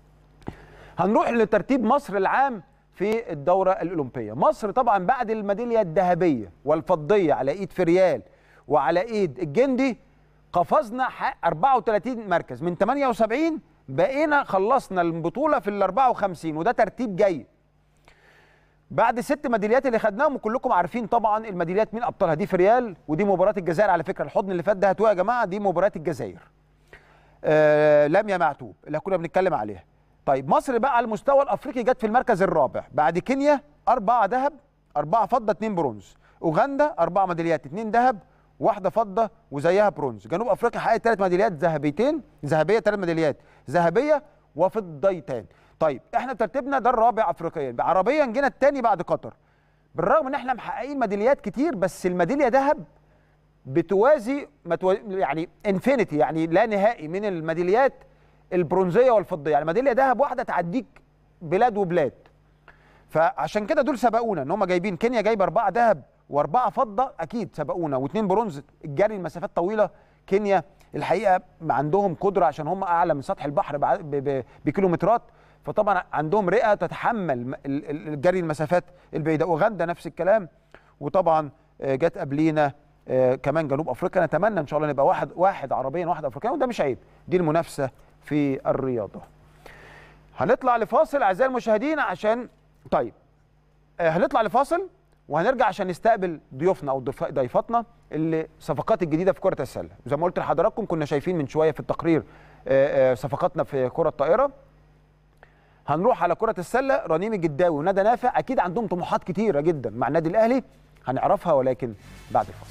هنروح لترتيب مصر العام في الدوره الاولمبيه مصر طبعا بعد الميداليه الذهبيه والفضيه على ايد فريال وعلى ايد الجندي قفزنا ح- 34 مركز من 78 بقينا خلصنا البطوله في ال 54 وده ترتيب جيد بعد ست ميداليات اللي خدناهم وكلكم عارفين طبعا الميداليات مين ابطالها دي فريال ودي مباراه الجزائر على فكره الحضن اللي فات ده هاتوه يا جماعه دي مباراه الجزائر آه لميا معتوب اللي كنا بنتكلم عليها طيب مصر بقى على المستوى الافريقي جت في المركز الرابع بعد كينيا أربعة ذهب أربعة فضة اتنين برونز أوغندا أربعة ميداليات اتنين ذهب واحدة فضة وزيها برونز جنوب أفريقيا حققت ثلاث ميداليات ذهبيتين ذهبية ثلاث ميداليات ذهبية وفضيتين طيب احنا ترتيبنا ده الرابع افريقيا عربيا جينا الثاني بعد قطر بالرغم ان احنا محققين ميداليات كتير بس الميداليه ذهب بتوازي متو... يعني انفينيتي يعني لا نهائي من الميداليات البرونزيه والفضيه يعني ميداليه ذهب واحده تعديك بلاد وبلاد فعشان كده دول سبقونا ان هم جايبين كينيا جايبه اربعه ذهب واربعه فضه اكيد سبقونا واثنين برونز الجري المسافات طويله كينيا الحقيقه عندهم قدره عشان هم اعلى من سطح البحر بع- ب- ب- بكيلومترات فطبعا عندهم رئه تتحمل م- ال- ال- الجري المسافات البعيده اوغندا نفس الكلام وطبعا آه، جت قبلينا آه كمان جنوب افريقيا نتمنى ان شاء الله نبقى واحد واحد عربيا واحد افريقيا وده مش عيب دي المنافسه في الرياضه هنطلع لفاصل اعزائي المشاهدين عشان طيب آه هنطلع لفاصل وهنرجع عشان نستقبل ضيوفنا او ضيف- ضيفاتنا اللي صفقات الجديده في كره السله زي ما قلت لحضراتكم كنا شايفين من شويه في التقرير آه، آه، صفقاتنا في كره الطائره هنروح على كره السله رنيم الجداوي وندى نافع اكيد عندهم طموحات كتيره جدا مع النادي الاهلي هنعرفها ولكن بعد الفاصل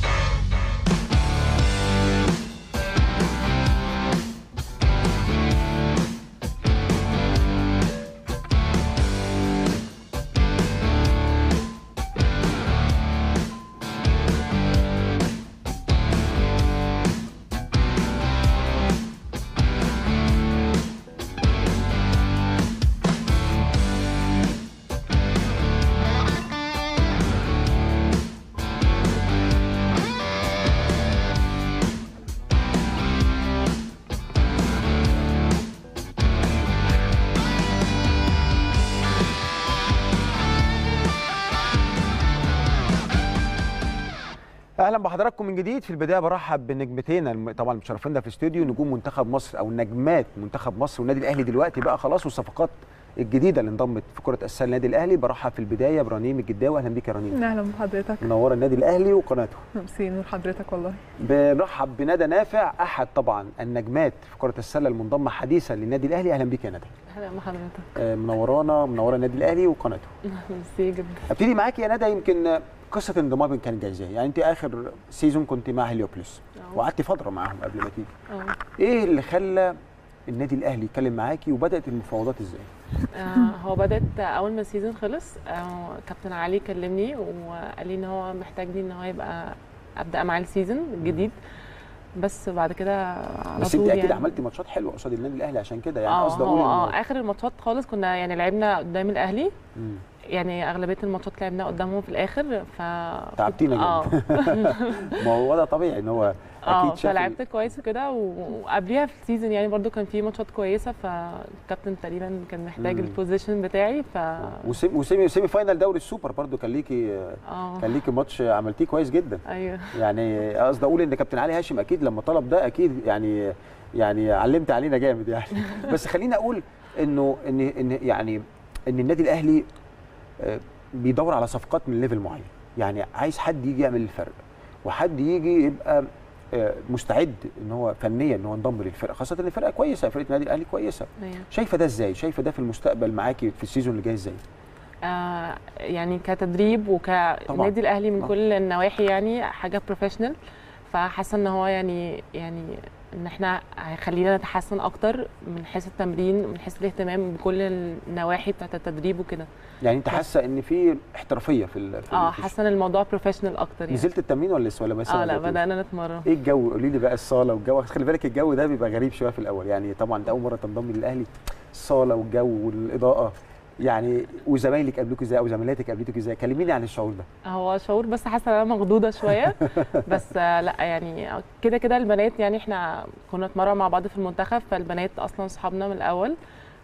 اهلا بحضراتكم من جديد في البدايه برحب بنجمتين الم- طبعا مشرفينا في الاستوديو نجوم منتخب مصر او نجمات منتخب مصر والنادي الاهلي دلوقتي بقى خلاص والصفقات الجديده اللي انضمت في كره السله النادي الاهلي برحب في البدايه برنيم الجداوي اهلا بيك يا رنيم اهلا بحضرتك منوره النادي الاهلي وقناته ميرسي نور حضرتك والله بنرحب بندى نافع احد طبعا النجمات في كره السله المنضمه حديثا للنادي الاهلي اهلا بيك يا ندى اهلا بحضرتك آه، منورانا منوره النادي الاهلي وقناته ميرسي جدا ابتدي معاكي يا ندى يمكن قصه انضمامك كانت جايه ازاي يعني انت اخر سيزون كنت مع هليوبلس أه. وقعدتي فتره معاهم قبل ما تيجي اه ايه اللي خلى النادي الاهلي يتكلم معاكي وبدات المفاوضات ازاي آه، هو بدات اول ما السيزون خلص آه، كابتن علي كلمني وقال لي ان هو محتاجني ان هو يبقى ابدا معاه السيزون الجديد بس بعد كده على بس طول انت اكيد يعني عملتي ماتشات حلوه قصاد النادي الاهلي عشان كده يعني اه قصدي هو اقول اه إن- اخر الماتشات خالص كنا يعني لعبنا قدام الاهلي مم. يعني اغلبيه الماتشات لعبنا قدامهم في الاخر ف تعبتينا اه ما هو ده طبيعي ان هو اه اكيد شاف ال- فلعبت كويس وكده و- وقبليها في السيزون يعني برضو كان في ماتشات كويسه فالكابتن تقريبا كان محتاج مم. البوزيشن بتاعي ف وسيمي وسيمي سيمي فاينال دوري السوبر برضو كان ليكي اه كان ليكي ماتش عملتيه كويس جدا ايوه يعني قصدي اقول ان كابتن علي هاشم اكيد لما طلب ده اكيد يعني يعني علمت علينا جامد يعني بس خليني اقول انه ان ان يعني ان النادي الاهلي آه، بيدور على صفقات من ليفل معين يعني عايز حد يجي يعمل الفرق وحد يجي يبقى آه، مستعد ان هو فنيا ان هو ينضم للفرقه خاصه ان الفرقه كويسه فرقه النادي الاهلي كويسه ايوه شايفه ده ازاي شايفه ده في المستقبل معاكي في السيزون اللي جاي ازاي آه يعني كتدريب وكنادي الاهلي من طبعاً. كل النواحي يعني حاجه بروفيشنال فحاسه ان هو يعني يعني ان احنا هيخلينا نتحسن اكتر من حيث التمرين من حيث الاهتمام بكل النواحي بتاعه التدريب وكده يعني انت حاسه ان في احترافيه في ال- في اه في حاسه ان الموضوع بروفيشنال اكتر يعني نزلت التمرين ولا لسه ولا بس اه لا بدأتوا؟ بدانا نتمرن ايه الجو قولي لي بقى الصاله والجو خلي بالك الجو ده بيبقى غريب شويه في الاول يعني طبعا ده اول مره تنضم للاهلي الصاله والجو والاضاءه يعني وزمايلك قابلوك ازاي او زميلاتك قابلتك ازاي كلميني عن الشعور ده هو شعور بس حاسه ان انا مخضوضه شويه بس آه، لا يعني كده كده البنات يعني احنا كنا نتمرن مع بعض في المنتخب فالبنات اصلا صحابنا من الاول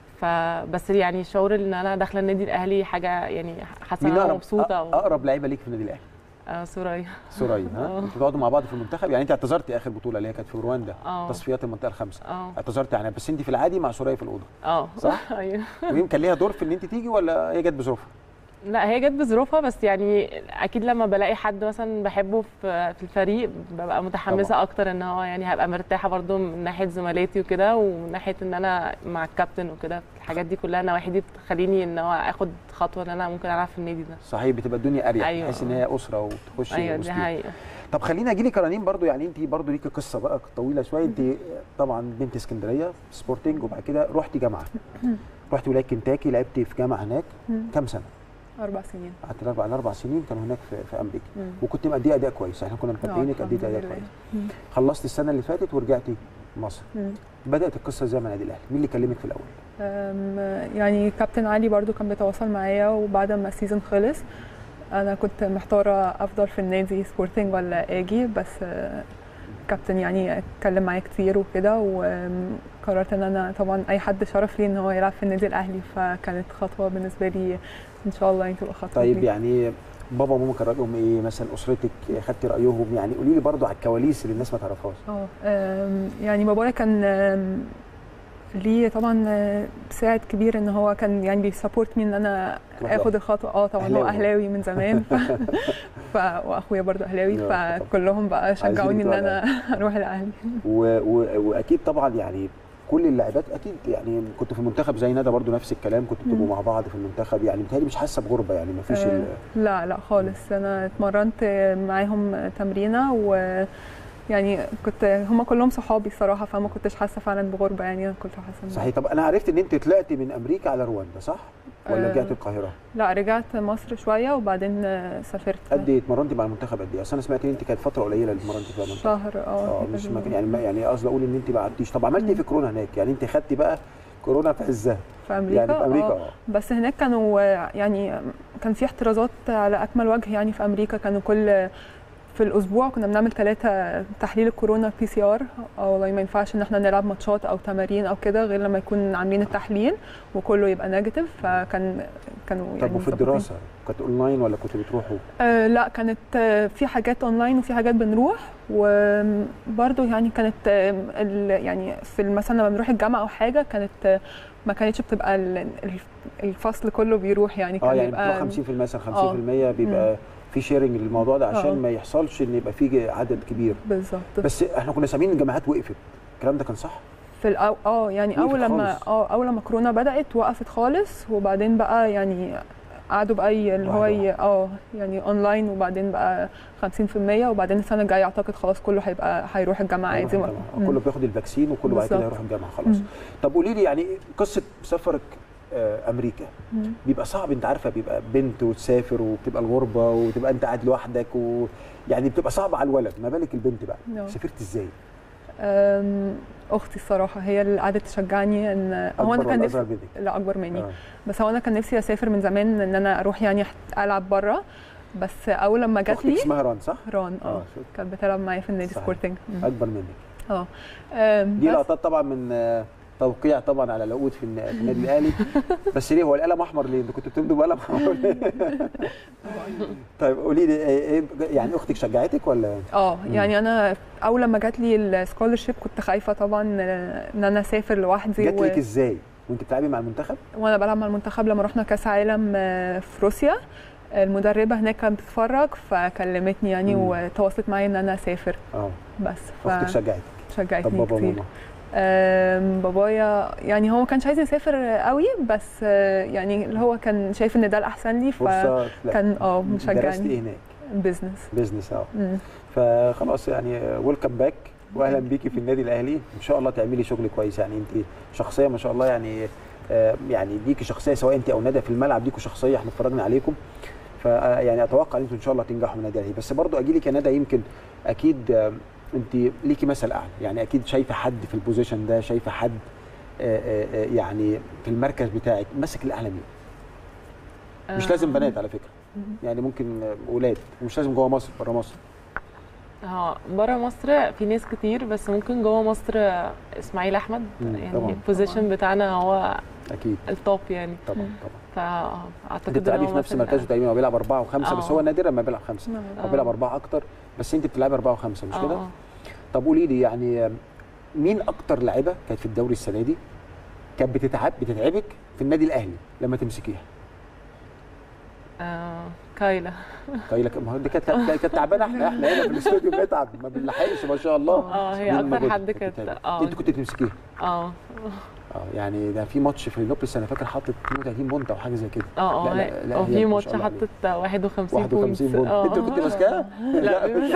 فبس يعني شعور ان انا داخله النادي الاهلي حاجه يعني حاسه ان مين انا أقرب- مبسوطه و... اقرب لعيبه ليك في النادي الاهلي آه سوريا سوريا ها آه. انتوا بتقعدوا مع بعض في المنتخب يعني انت اعتذرتي اخر بطوله اللي هي كانت في رواندا اه تصفيات المنطقه الخامسه اه اعتذرتي عنها بس انت في العادي مع سوريا في الاوضه اه صح؟ ايوه ويمكن ليها دور في ان انت تيجي ولا هي جت بظروفها لا هي جت بظروفها بس يعني اكيد لما بلاقي حد مثلا بحبه في في الفريق ببقى متحمسه طبعاً. اكتر ان هو يعني هبقى مرتاحه برضو من ناحيه زملاتي وكده ومن ناحيه ان انا مع الكابتن وكده الحاجات دي كلها النواحي دي بتخليني ان هو اخد خطوه ان انا ممكن العب في النادي ده صحيح بتبقى الدنيا اريح أيوة. تحس ان هي اسره وتخش ايوه دي وسطيهم. حقيقه طب خليني اجي لك رنين برضو يعني انت برضو ليكي قصه بقى طويله شويه انت طبعا بنت اسكندريه سبورتنج وبعد كده رحتي جامعه رحتي ولايه كنتاكي لعبتي في جامعه هناك كام سنه؟ اربع سنين قعدت اربع اربع سنين كانوا هناك في, في امريكا مم. وكنت مأديه اداء كويس احنا كنا متابعينك آه، اديتي الحمد اداء لله. كويس مم. خلصت السنه اللي فاتت ورجعتي مصر مم. بدات القصه ازاي مع النادي الاهلي مين اللي كلمك في الاول أم، يعني كابتن علي برضو كان بيتواصل معايا وبعد ما السيزون خلص انا كنت محتاره افضل في النادي سبورتنج ولا اجي بس آه، كابتن يعني اتكلم معايا كتير وكده وقررت ان انا طبعا اي حد شرف لي ان هو يلعب في النادي الاهلي فكانت خطوه بالنسبه لي ان شاء الله يعني تبقى خطوه طيب كبيرة. يعني بابا وماما كان رايهم ايه مثلا اسرتك خدتي رايهم يعني قولي لي برضو على الكواليس اللي الناس ما تعرفهاش اه آم، يعني بابايا كان آم، ليه طبعا آه، ساعد كبير ان هو كان يعني بيسابورت مي ان انا تروح اخد بقى. الخطوه اه طبعا أهلاوي هو بقى. اهلاوي من زمان ف... ف... واخويا برضه اهلاوي آه، طبعاً. فكلهم بقى شجعوني ان بتوع انا اروح الاهلي و... و... واكيد طبعا يعني كل اللاعبات اكيد يعني كنت في المنتخب زي ندى برضو نفس الكلام كنتوا بتبقوا مم. مع بعض في المنتخب يعني بتهيألي مش حاسه بغربه يعني ما فيش آه، ال... لا لا خالص انا اتمرنت معاهم تمرينه و يعني كنت هم كلهم صحابي الصراحه فما كنتش حاسه فعلا بغربه يعني أنا كنت حاسه إن- صحيح طب انا عرفت ان انت طلعتي من امريكا على رواندا صح ولا آه، رجعتي القاهره لا رجعت مصر شويه وبعدين آه، سافرت قد ايه اتمرنتي مع المنتخب قد ايه اصل انا سمعت ان انت كانت فتره قليله اللي اتمرنتي فيها المنتخب شهر اه اه مش تقريباً. مكان يعني ما يعني قصدي اقول ان انت ما قعدتيش طب عملتي ايه في كورونا هناك يعني انت خدتي بقى كورونا في عزها في امريكا يعني في امريكا آه. اه بس هناك كانوا آه، يعني كان في احترازات على اكمل وجه يعني في امريكا كانوا كل في الاسبوع كنا بنعمل ثلاثه تحليل الكورونا بي سي ار او والله ما ينفعش ان احنا نلعب ماتشات او تمارين او كده غير لما يكون عاملين التحليل وكله يبقى نيجاتيف فكان كانوا طب يعني وفي مظبطين. الدراسه كانت اونلاين ولا كنتوا بتروحوا آه لا كانت آه في حاجات اونلاين وفي حاجات بنروح وبرده يعني كانت آه ال- يعني في مثلا لما بنروح الجامعه او حاجه كانت آه ما كانتش بتبقى ال- ال- الفصل كله بيروح يعني كان اه يعني بيبقى بتروح 50% مثلا 50% آه. بيبقى في شيرنج للموضوع ده عشان آه. ما يحصلش ان يبقى في عدد كبير بالظبط بس احنا كنا سامعين ان الجامعات وقفت الكلام ده كان صح في الأو... اه يعني وقفت اول لما خالص. اه اول لما كورونا بدات وقفت خالص وبعدين بقى يعني قعدوا بقى ي- اللي هو واحدة ي- اه يعني اونلاين وبعدين بقى 50% وبعدين السنه الجايه اعتقد خلاص كله هيبقى هيروح الجامعه هيروح عادي الجامعة. مم. كله بياخد الفاكسين وكله بعد كده بالظبط. هيروح الجامعه خلاص مم. طب قولي لي يعني إيه قصه سفرك آه، امريكا مم. بيبقى صعب انت عارفه بيبقى بنت وتسافر وبتبقى الغربه وتبقى انت قاعد لوحدك و يعني بتبقى صعبه على الولد ما بالك البنت بقى نعم. سافرت ازاي أم، اختي الصراحه هي اللي قعدت تشجعني ان هو انا أكبر كان ولا نفسي أصغر منك؟ لا اكبر مني آه. بس هو انا كان نفسي اسافر من زمان ان انا اروح يعني أحت- العب بره بس اول لما جات اختك لي اسمها ران صح ران آه، اه شوف. كانت بتلعب معايا في النادي صحيح. سبورتنج مم. اكبر منك اه أم، دي بس- لقطات طبعا من آه، توقيع طبعا على العقود في الن- في النادي الاهلي بس ليه هو القلم احمر ليه؟ انتوا كنتوا بتمضوا بقلم احمر ليه؟ طيب قولي لي ايه إيه- يعني اختك شجعتك ولا؟ اه مم. يعني انا اول لما جات لي السكولرشيب كنت خايفه طبعا آه، ان انا اسافر لوحدي جات لك ازاي؟ وانت بتلعبي مع المنتخب؟ وانا بلعب مع المنتخب لما رحنا كاس عالم آه، في روسيا المدربه هناك كانت بتتفرج فكلمتني يعني مم. وتواصلت معايا ان انا اسافر اه بس اختك شجعتك شجعتني طب بابا كتير وماما آم، بابايا يعني هو ما كانش عايز يسافر قوي بس آه، يعني اللي هو كان شايف ان ده الاحسن لي فرصه لا. فكان اه درستي ايه مشجعني هناك؟ بزنس بزنس اه مم. فخلاص يعني ويلكم باك واهلا بيكي في النادي الاهلي ان شاء الله تعملي شغل كويس يعني انت شخصيه ما شاء الله يعني آه، يعني ليكي شخصيه سواء انت او ندى في الملعب ليكوا شخصيه احنا اتفرجنا عليكم ف يعني اتوقع ان انتوا ان شاء الله تنجحوا من النادي الاهلي بس برضو اجي لك يا ندى يمكن اكيد آه، انت ليكي مثل اعلى يعني اكيد شايفه حد في البوزيشن ده شايفه حد آه، آه، آه، يعني في المركز بتاعك ماسك الاعلى مين مش آه. لازم بنات على فكره يعني ممكن آه، ولاد مش لازم جوه مصر بره مصر اه بره مصر في ناس كتير بس ممكن جوه مصر اسماعيل احمد مم، يعني طبعاً. البوزيشن بتاعنا هو اكيد التوب يعني طبعا طبعا فاعتقد انت بتلعبي إن في هو نفس مثلاً- مركزه تقريبا هو بيلعب اربعه وخمسه بس آه. هو نادرا ما بيلعب خمسه نعم. هو بيلعب اربعه اكتر بس انت بتلعبي اربعه وخمسه مش كده؟ اه طب قولي لي يعني مين اكتر لعيبه كانت في الدوري السنه دي كانت بتتعب بتتعبك في النادي الاهلي لما تمسكيها؟ آه، كايلا كايلا ما هو دي كانت كانت كانت تعبانه احنا احنا هنا في الاستوديو بنتعب ما بنلحقش ما شاء الله اه هي مين اكتر موجود؟ حد كانت بتتعب. اه انت كنت بتمسكيها اه اه يعني ده في ماتش في لوبس انا فاكر حاطط 32 بونت او حاجه زي كده اه لا، اه لا، لا، هي وفي ما ماتش شاء الله عليها. حطت 51 51 بونت اه انت كنت ماسكاها؟ لا مش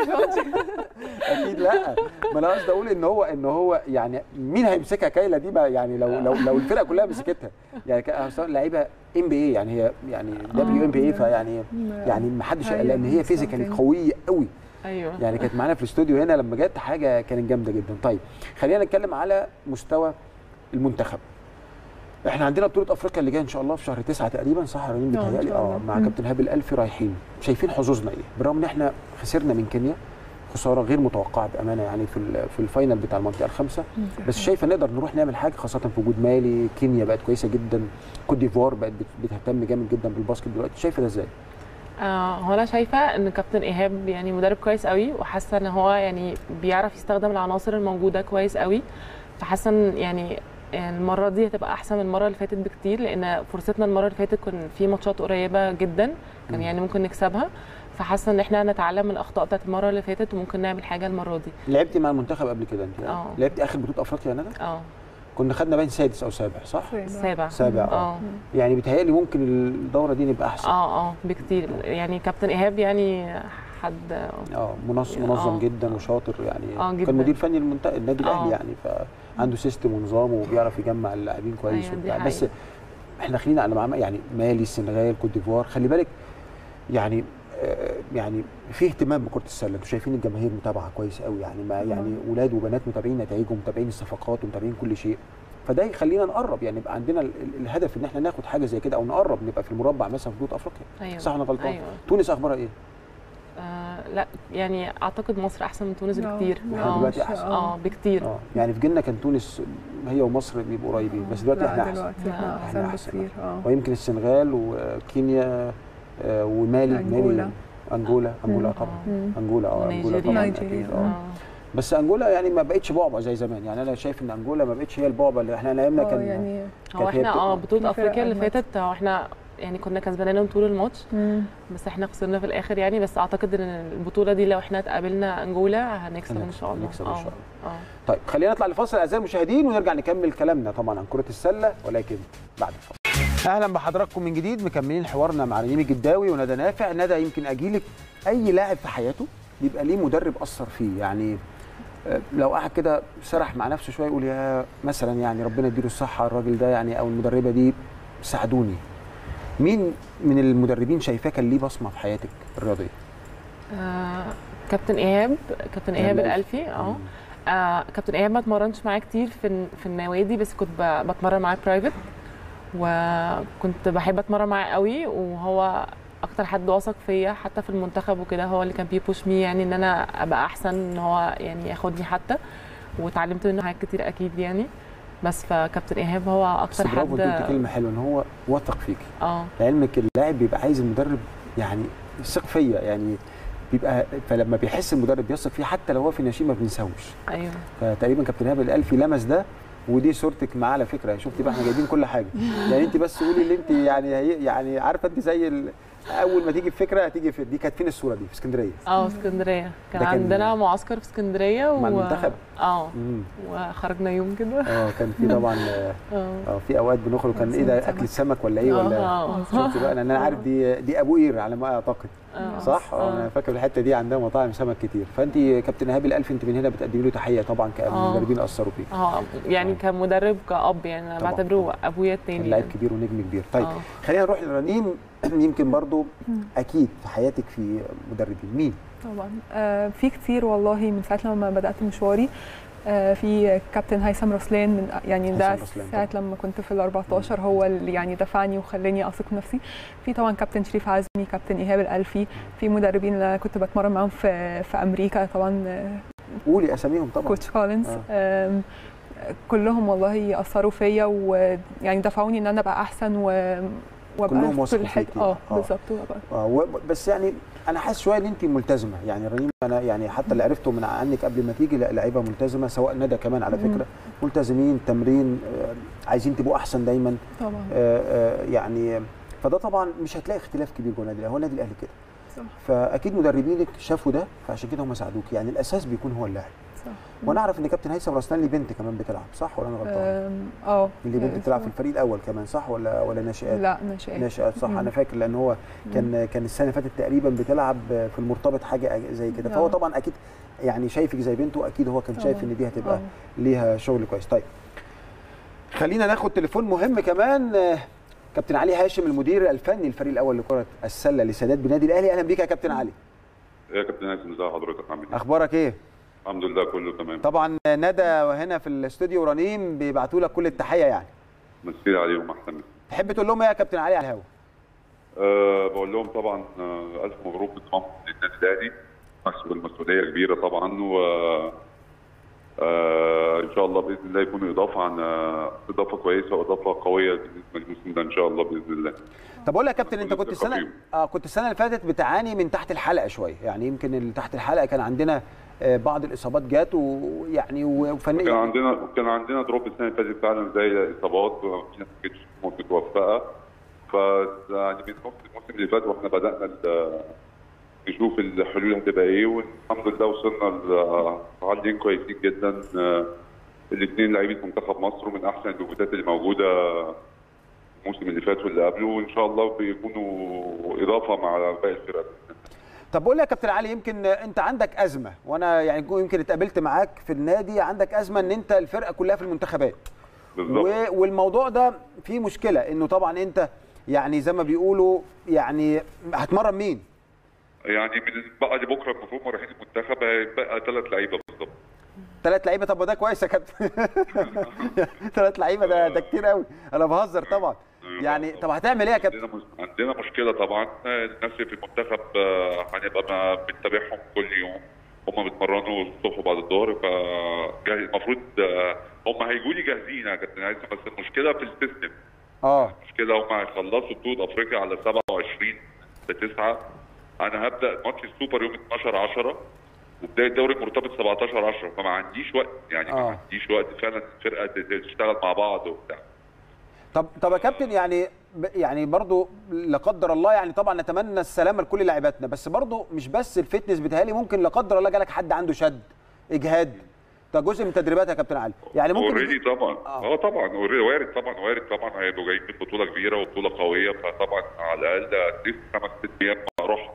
اكيد لا ما انا قصدي اقول ان هو ان هو يعني مين هيمسكها كايلا دي بقى يعني لو لو لو الفرقه كلها مسكتها يعني كا- أصلاً لعيبه ام بي اي يعني هي يعني دبليو ام بي اي فيعني يعني ما حدش أيوة، لان هي فيزيكالي بالظبط. قويه قوي ايوه يعني كانت معانا في الاستوديو هنا لما جت حاجه كانت جامده جدا طيب خلينا نتكلم على مستوى المنتخب احنا عندنا بطوله افريقيا اللي جايه ان شاء الله في شهر تسعة تقريبا صح يا رنين آه، إن بيتهيألي شاء اه الله. مع مم. كابتن هاب الالفي رايحين شايفين حظوظنا ايه بالرغم ان احنا خسرنا من كينيا خساره غير متوقعه بامانه يعني في ال- في الفاينل بتاع المنطقه الخامسه بس شايفه نقدر نروح نعمل حاجه خاصه في وجود مالي كينيا بقت كويسه جدا كوت ديفوار بقت بت- بتهتم جامد جدا بالباسكت دلوقتي شايفه ده ازاي آه هو انا شايفه ان كابتن ايهاب يعني مدرب كويس قوي وحاسه ان هو يعني بيعرف يستخدم العناصر الموجوده كويس قوي فحاسه ان يعني المره دي هتبقى احسن من المره اللي فاتت بكتير لان فرصتنا المره اللي فاتت كان في ماتشات قريبه جدا كان يعني ممكن نكسبها فحاسه ان احنا نتعلم من الاخطاء بتاعت المره اللي فاتت وممكن نعمل حاجه المره دي لعبتي مع المنتخب قبل كده انت اه. لعبتي اخر بطوله افريقيا يا ندى اه كنا خدنا باين سادس او سابع صح سابع سابع اه اه يعني بيتهيألي ممكن الدوره دي نبقى احسن اه اه بكتير يعني كابتن ايهاب يعني حد اه منظم منظم آه. جدا وشاطر يعني آه، جداً. كان مدير فني للمنتخب النادي الاهلي آه. يعني فعنده سيستم ونظام وبيعرف يجمع اللاعبين كويس أيوة، دي وبتاع بس حقيقة. احنا داخلين على معمل يعني مالي السنغال كوت ديفوار خلي بالك يعني آه، يعني في اهتمام بكره السله انتوا شايفين الجماهير متابعه كويس قوي يعني ما يعني اولاد وبنات متابعين نتائجهم متابعين الصفقات ومتابعين كل شيء فده يخلينا نقرب يعني يبقى عندنا ال- ال- الهدف ان احنا ناخد حاجه زي كده او نقرب نبقى في المربع مثلا في بطوله افريقيا ايوه صح انا غلطان ايوه تونس اخبارها ايه آه لا يعني اعتقد مصر احسن من تونس آه، بكتير لا، احنا اه دلوقتي احسن اه بكتير اه يعني في جيلنا كان تونس هي ومصر بيبقوا قريبين بس دلوقتي احنا لا احسن دلوقتي احنا لا، احسن إحنا أحسن. بكتير اه ويمكن السنغال وكينيا آه، ومالي أنجولا. مالي انجولا انجولا مم. طبعا مم. انجولا اه انجولا طبعا ونيجيريا. اكيد اه اه بس انجولا يعني ما بقتش بعبع زي زمان يعني انا شايف ان انجولا ما بقتش هي البعبع اللي احنا ايامنا اه كان يعني هو كانت هي احنا اه بتبقى- بطوله في افريقيا اللي فرق فاتت هو احنا يعني كنا كسبانينهم طول الماتش مم. بس احنا خسرنا في الاخر يعني بس اعتقد ان البطوله دي لو احنا اتقابلنا انجولا هنكسب ان شاء الله هنكسب إن شاء الله. اه طيب خلينا نطلع لفاصل اعزائي المشاهدين ونرجع نكمل كلامنا طبعا عن كره السله ولكن بعد الفاصل اهلا بحضراتكم من جديد مكملين حوارنا مع رنيم الجداوي وندى نافع ندى يمكن اجيلك اي لاعب في حياته بيبقى ليه مدرب اثر فيه يعني آه، لو قعد كده سرح مع نفسه شويه يقول يا مثلا يعني ربنا يديله الصحه الراجل ده يعني او المدربه دي ساعدوني مين من المدربين شايفاه كان ليه بصمه في حياتك الرياضيه؟ آه، كابتن ايهاب كابتن ايهاب الالفي اه آه، كابتن ايهاب ما اتمرنش معاه كتير في الن- في النوادي بس كنت ب- بتمرن معاه برايفت وكنت بحب اتمرن معاه قوي وهو اكتر حد واثق فيا حتى في المنتخب وكده هو اللي كان بيبوش مي يعني ان انا ابقى احسن ان هو يعني ياخدني حتى واتعلمت منه حاجات كتير اكيد يعني بس فكابتن ايهاب هو بس اكتر برافو انت قلت حد كلمه حلوه ان هو واثق فيكي اه لعلمك اللاعب بيبقى عايز المدرب يعني يثق فيا يعني بيبقى فلما بيحس المدرب بيثق فيه حتى لو هو في نشيد ما بنساوش ايوه فتقريبا كابتن ايهاب الالفي لمس ده ودي صورتك معاه على فكره شفتي بقى احنا جايبين كل حاجه يعني انت بس قولي اللي انت يعني هي يعني عارفه انت زي ال... اول ما تيجي الفكره هتيجي في دي كانت فين الصوره دي في اسكندريه اه اسكندريه كان ده كان- عندنا معسكر في اسكندريه مع المنتخب؟ اه مم. وخرجنا يوم كده اه كان في طبعا آه، اه اه في اوقات بنخرج كان ايه ده اكل السمك ولا ايه ولا آه. شفتي بقى لان انا عارف دي دي ابو قير على ما اعتقد آه. صح؟ اه انا فاكر الحته دي عندها مطاعم سمك كتير فانت كابتن ايهاب الالفي انت من هنا بتقدمي له تحيه طبعا آه. كمدربين اثروا فيك اه يعني كمدرب كأب يعني انا طبعاً، بعتبره ابويا التاني كان لعيب يعني. كبير ونجم كبير طيب آه. خلينا نروح لرنيم يمكن برضو اكيد في حياتك في مدربين مين طبعا آه في كتير والله من ساعه لما بدات مشواري آه في كابتن هيثم رسلان من يعني ده هيثم رسلان ساعه طبعاً. لما كنت في ال 14 هو اللي يعني دفعني وخلاني اثق في نفسي في طبعا كابتن شريف عزمي كابتن ايهاب الالفي في مدربين اللي أنا كنت بتمرن معاهم في في امريكا طبعا آه، قولي اساميهم طبعا كوتش كولينز آه. آم، كلهم والله اثروا فيا ويعني دفعوني ان انا ابقى احسن و وابقى كلهم في وثقوا كل حته فيكي. اه آه. بالظبط وأبقى آه و- بس يعني انا حاسس شويه ان انت ملتزمه يعني رنيم انا يعني حتى اللي عرفته من عنك قبل ما تيجي لا لعيبه ملتزمه سواء ندى كمان على مم. فكره ملتزمين تمرين آه، عايزين تبقوا احسن دايما طبعا آه، آه، يعني فده طبعا مش هتلاقي اختلاف كبير جوه النادي الاهلي هو النادي الاهلي كده صح فاكيد مدربينك شافوا ده فعشان كده هم ساعدوك يعني الاساس بيكون هو اللاعب صح وانا اعرف ان كابتن هيثم رسلان ليه بنت كمان بتلعب صح ولا انا غلطان؟ آم، اه اللي بنت بتلعب في الفريق الاول كمان صح ولا ولا ناشئات؟ لا ناشئات ناشئات صح مم. انا فاكر لان هو كان كان السنه اللي فاتت تقريبا بتلعب في المرتبط حاجه زي كده فهو آه. طبعا اكيد يعني شايفك زي بنته اكيد هو كان شايف طبعاً. ان دي هتبقى آه. ليها شغل كويس طيب خلينا ناخد تليفون مهم كمان آه، كابتن علي هاشم المدير الفني الفريق الاول لكره السله لسادات بنادي الاهلي اهلا بيك يا كابتن علي يا كابتن هاشم ازي حضرتك عامل ايه؟ اخبارك ايه الحمد لله كله تمام طبعا ندى هنا في الاستوديو رنيم بيبعتوا لك كل التحيه يعني مسير عليهم احسن منك. تحب تقول لهم ايه يا كابتن علي على الهوا أه بقول لهم طبعا آه، الف مبروك انضمامكم للنادي الاهلي مسؤول المسؤوليه كبيره طبعا و آه ان شاء الله باذن الله يكون اضافه عن آه، اضافه كويسه واضافه قويه بالنسبه للموسم ده ان شاء الله باذن الله طب اقول لك يا كابتن انت كنت السنه اه كنت السنه اللي فاتت بتعاني من تحت الحلقه شويه يعني يمكن اللي تحت الحلقه كان عندنا آه، بعض الاصابات جات ويعني وفنيا كان عندنا كان عندنا دروب السنه اللي فاتت فعلا زي الاصابات في ناس ما كانتش متوفقه ف يعني من نص الموسم اللي فات واحنا بدانا ال- نشوف الحلول هتبقى ايه والحمد لله وصلنا لعاليين كويسين جدا الاثنين لعيبه منتخب مصر ومن احسن الوجودات اللي موجوده الموسم اللي فات واللي قبله وان شاء الله بيكونوا اضافه مع باقي الفرق طب بقول لك يا كابتن علي يمكن انت عندك ازمه وانا يعني يمكن اتقابلت معاك في النادي عندك ازمه ان انت الفرقه كلها في المنتخبات بالظبط و- والموضوع ده فيه مشكله انه طبعا انت يعني زي ما بيقولوا يعني هتمرن مين؟ يعني من بقى لبكره المفروض رايحين المنتخب هيبقى ثلاث لعيبه بالظبط ثلاث لعيبه طب ده كويس يا كابتن ثلاث لعيبه ده ده كتير قوي انا بهزر طبعا يعني طب هتعمل ايه يا كابتن؟ عندنا مش- عندنا مشكله طبعا الناس اللي في المنتخب آه، هنبقى ما بنتابعهم كل يوم هم بيتمرنوا الصبح وبعد الظهر ف جاي- المفروض آه، هم هيجوا لي جاهزين يا كابتن عايز بس المشكله في السيستم اه المشكله هم هيخلصوا بطوله افريقيا على 27 ل 9 انا هبدا ماتش السوبر يوم 12 10 وبدايه الدوري مرتبط 17 10 فما عنديش وقت يعني ما آه. عنديش وقت فعلا الفرقه تشتغل مع بعض وبتاع طب طب يا كابتن يعني ب- يعني برضو لا قدر الله يعني طبعا نتمنى السلامه لكل لاعباتنا بس برضو مش بس الفتنس بتهيألي ممكن لا قدر الله جالك حد عنده شد اجهاد ده جزء من تدريبات يا كابتن علي يعني ممكن اوريدي طبعا اه طبعا already وارد طبعا وارد طبعا هيبقوا جايين من بطوله كبيره وبطوله قويه فطبعا على الاقل اتليست خمس ست ايام اروح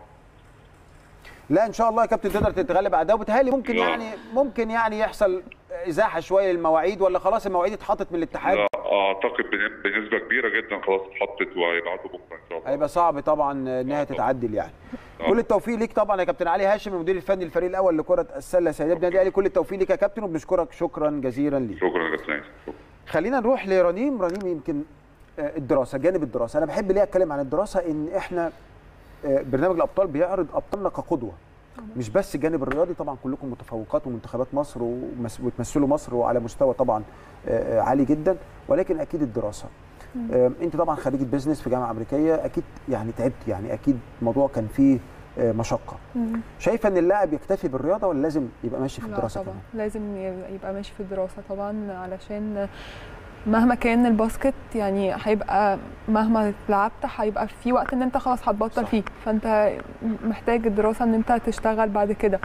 لا ان شاء الله يا كابتن تقدر تتغلب على ده وبتهيألي ممكن لا. يعني ممكن يعني يحصل ازاحه شويه للمواعيد ولا خلاص المواعيد اتحطت من الاتحاد لا اعتقد بن- بنسبه كبيره جدا خلاص اتحطت وهيبعتوا بكره ان شاء الله هيبقى صعب طبعا انها تتعدل يعني كل التوفيق ليك طبعا يا كابتن علي هاشم المدير الفني للفريق الاول لكره السله سيدات النادي الاهلي كل التوفيق ليك يا كابتن وبنشكرك شكرا جزيلا ليك شكرا يا كابتن شكرا خلينا نروح لرنيم رنيم يمكن آه، الدراسه جانب الدراسه انا بحب ليه اتكلم عن الدراسه ان احنا آه، برنامج الابطال بيعرض ابطالنا كقدوه مش بس الجانب الرياضي طبعا كلكم متفوقات ومنتخبات مصر ومس- وتمثلوا مصر وعلى مستوى طبعا آه، آه، عالي جدا ولكن اكيد الدراسه آه، انت طبعا خريجه بيزنس في جامعه امريكيه اكيد يعني تعبت يعني اكيد الموضوع كان فيه آه، مشقه شايفه ان اللاعب يكتفي بالرياضه ولا لازم يبقى ماشي في لا الدراسه طبعا كمان لازم يبقى ماشي في الدراسة طبعا علشان مهما كان الباسكت يعني هيبقى مهما لعبت هيبقى في وقت ان انت خلاص هتبطل فيه فانت محتاج الدراسة ان انت تشتغل بعد كده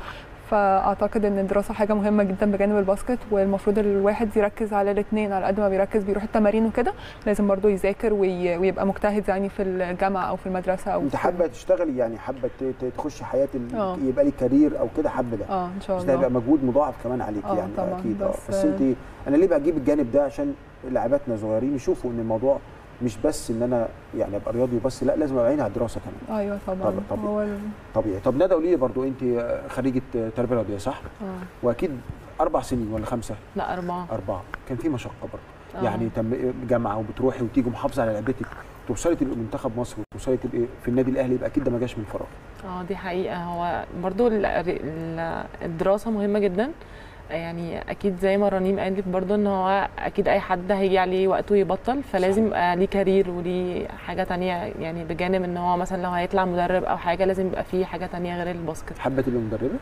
فاعتقد ان الدراسه حاجه مهمه جدا بجانب الباسكت والمفروض الواحد يركز على الاثنين على قد ما بيركز بيروح التمارين وكده لازم برضو يذاكر وي- ويبقى مجتهد يعني في الجامعه او في المدرسه او انت في- حابه تشتغلي يعني حابه ت- ت- تخشي حياه ال- اه. يبقى لي كارير او كده حابه ده اه ان شاء بس ده الله هيبقى مجهود مضاعف كمان عليك اه يعني طبعا، اكيد اه بس- بس انت انا ليه بجيب الجانب ده عشان لاعباتنا صغيرين يشوفوا ان الموضوع مش بس ان انا يعني ابقى رياضي وبس لا لازم ابقى عيني على الدراسه كمان ايوه طبعا طبعا طبعا هو ال- طبيعي طب ندى قولي لي برضو انت خريجه تربيه رياضيه صح؟ اه واكيد اربع سنين ولا خمسه؟ لا أربعة اربعه كان في مشقه برضه آه. يعني تم جامعه وبتروحي وتيجي محافظه على لعبتك توصلي تبقي منتخب مصر وتوصلي تبقي في النادي الاهلي يبقى اكيد ده ما جاش من فراغ اه دي حقيقة هو برضو ال- ال- الدراسة مهمة جدا يعني اكيد زي ما رنيم قالت برضو ان هو اكيد اي حد هيجي عليه وقته يبطل فلازم يبقى ليه كارير وليه حاجة تانية يعني بجانب ان هو مثلا لو هيطلع مدرب او حاجة لازم يبقى فيه حاجة تانية غير الباسكت حابه تبقي مدربه؟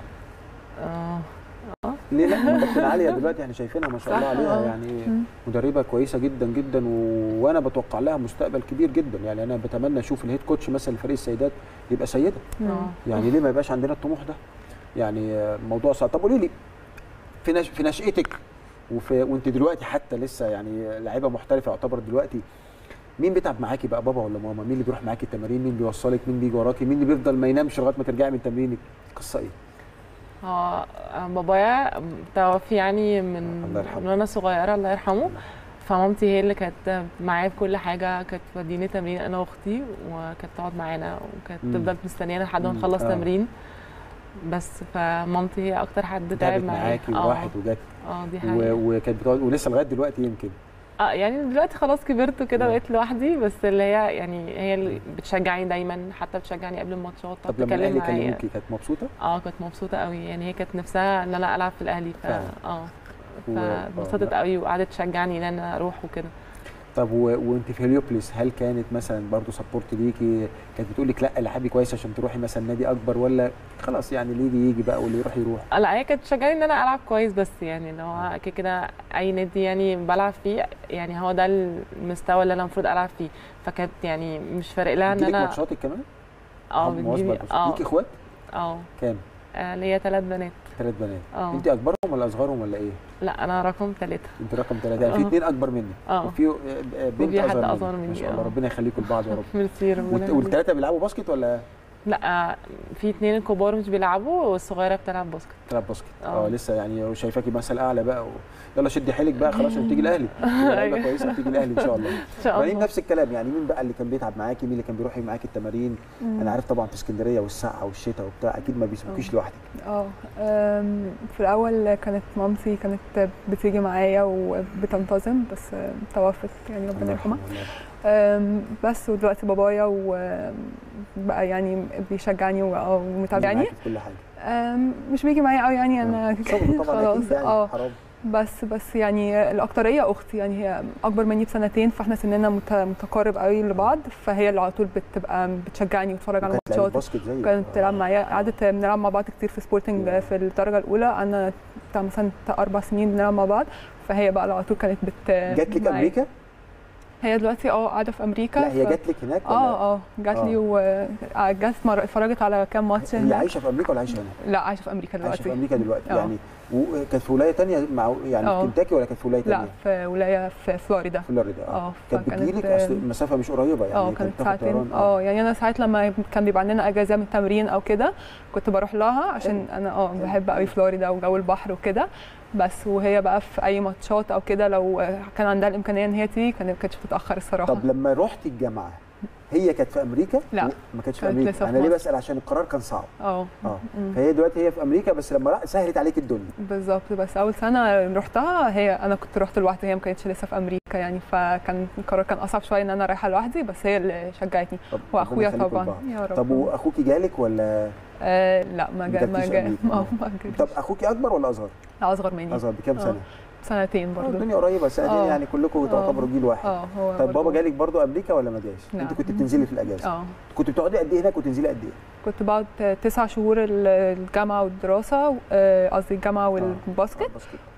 اه اه ليه لا كابتن عاليه دلوقتي احنا شايفينها ما شاء الله صح، عليها آه. يعني مم. مدربه كويسه جدا جدا و... وانا بتوقع لها مستقبل كبير جدا يعني انا بتمنى اشوف الهيد كوتش مثلا لفريق السيدات يبقى سيده اه يعني ليه ما يبقاش عندنا الطموح ده يعني آه، موضوع صعب طب قولي لي في نش... في نشأتك وفي وانت دلوقتي حتى لسه يعني لاعيبه محترفه يعتبر دلوقتي مين بيتعب معاكي بقى بابا ولا ماما مين اللي بيروح معاكي التمارين مين بيوصلك مين بيجي وراكي مين اللي بيفضل ما ينامش لغايه ما ترجعي من تمرينك القصه ايه هو بابايا توفي يعني من الله يرحمه. من وانا صغيره الله يرحمه فمامتي هي اللي كانت معايا في كل حاجه كانت توديني تمرين انا واختي وكانت تقعد معانا وكانت مم. تفضل مستنيانا لحد ما مم. نخلص آه. تمرين بس فمامتي هي اكتر حد تعب تعبت معايا معاكي اه وراحت وجت اه دي و... حقيقه وكانت بتقعد ولسه لغايه دلوقتي يمكن اه يعني دلوقتي خلاص كبرت وكده بقيت لوحدي بس اللي هي يعني هي اللي بتشجعني دايما حتى بتشجعني قبل الماتشات طب تقعد لما تتكلم الاهلي معايا كلموكي كانت مبسوطه؟ اه كنت مبسوطه قوي يعني هي كانت نفسها ان انا العب في الاهلي ف فعلا. اه و- فاتبسطت آه، قوي وقعدت تشجعني ان انا اروح وكده طب و... وانت في هليوبلس هل كانت مثلا برضو سبورت ليكي كانت بتقول لك لا العبي كويس عشان تروحي مثلا نادي اكبر ولا خلاص يعني اللي يجي يجي بقى واللي يروح يروح لا هي كانت تشجعني ان انا العب كويس بس يعني اللي هو كده كده اي نادي يعني بلعب فيه يعني هو ده المستوى اللي انا المفروض العب فيه فكانت يعني مش فارق لها ان بتجيلك انا ماتشاتك كمان اه مواظبة بتجيلي على الماتشات. اه ليكي اخوات اه كام آه، ليا ثلاث بنات ثلاث بنات اه انت اكبرهم ولا اصغرهم ولا ايه لا انا رقم ثلاثة انت رقم ثلاثة يعني في آه. اثنين اكبر منك اه وفي آه، بنت وفي حد اصغر أصغر منك. ما مني، شاء الله آه. ربنا يخليكم لبعض يا رب ميرسي ربنا والت- يخليك. والثلاثه بيلعبوا باسكت ولا لا في اتنين كبار مش بيلعبوا والصغيرة بتلعب باسكت بتلعب باسكت آه. اه لسه يعني شايفاكي مثل اعلى بقى و... يلا شدي حيلك بقى خلاص عشان تيجي الاهلي لعيبه أيوة. كويسه تيجي الاهلي ان شاء الله ان شاء مريم الله نفس الكلام يعني مين بقى اللي كان بيتعب معاكي مين اللي كان بيروح معاكي التمارين مم. انا عارف طبعا في اسكندريه والسقعه والشتاء وبتاع اكيد ما بيسيبوكيش لوحدك اه أم، في الاول كانت مامتي كانت بتيجي معايا وبتنتظم بس أم، توفت يعني ربنا يرحمها أم، بس ودلوقتي بابايا وبقى يعني بيشجعني و- آه، ومتابعني معاكي في كل حاجه أم، مش بيجي معايا قوي يعني انا شغل طبعا خلاص اكيد يعني اه حرام بس بس يعني الاكتريه اختي يعني هي اكبر مني بسنتين فاحنا سننا مت- متقارب قوي لبعض فهي اللي على طول بتبقى بتشجعني وتتفرج على وكانت لعيبة ماتشات باسكت زيك كانت آه. تلعب معايا قعدت بنلعب مع بعض كتير في سبورتنج في الدرجه الاولى انا بتاع مثلا بتاع اربع سنين بنلعب مع بعض فهي بقى اللي على طول كانت بت جات لك معايا. امريكا هي دلوقتي اه قاعده في امريكا لا هي ف- جات لك هناك ولا اه اه جات لي وجات مره اتفرجت على كام ماتش هي هناك عايشه في امريكا ولا عايشه هنا لا عايشه في امريكا دلوقتي عايشه في امريكا دلوقتي آه. يعني وكانت في ولايه تانية مع يعني آه. كنتاكي ولا كانت في ولايه لا تانية في ولايه في فلوريدا فلوريدا اه كانت فكانت- بتجيلك اصل المسافه مش قريبه يعني اه كانت تاخد ساعتين طيران اه يعني انا ساعات لما كان بيبقى عندنا اجازه من التمرين او كده كنت بروح لها عشان انا اه بحب قوي فلوريدا وجو البحر وكده بس وهي بقى في اي ماتشات او كده لو كان عندها الامكانيه ان هي تيجي كانت ما كانتش بتتاخر الصراحه طب لما رحتي الجامعه هي كانت في امريكا لا. ما كانتش في كانت امريكا لسه في انا ليه مصر. بسال عشان القرار كان صعب اه اه مم. فهي دلوقتي هي في امريكا بس لما راح- سهلت عليك الدنيا بالظبط بس اول سنه رحتها هي انا كنت رحت لوحدي هي ما كانتش لسه في امريكا يعني فكان القرار كان اصعب شويه ان انا رايحه لوحدي بس هي اللي شجعتني طب واخويا ربنا يخليكم طبعا لبعض. يا رب طب واخوكي جالك ولا آه لا ما جا ما جاتكيش جا أمريكا؟ اه ما جا طب اخوكي اكبر ولا اصغر؟ لا اصغر مني اصغر بكام آه. سنه؟ سنتين آه، برضو الدنيا قريبه سنتين آه. يعني كلكم آه. تعتبروا جيل واحد اه هو طب بابا برضو- جالك برضو امريكا ولا ما جاش؟ لا. انت كنت بتنزلي في الاجازه اه كنت بتقعدي قد ايه هناك وتنزلي قد ايه؟ كنت بقعد تسع شهور ال- الجامعة والدراسة آه، قصدي الجامعة والباسكت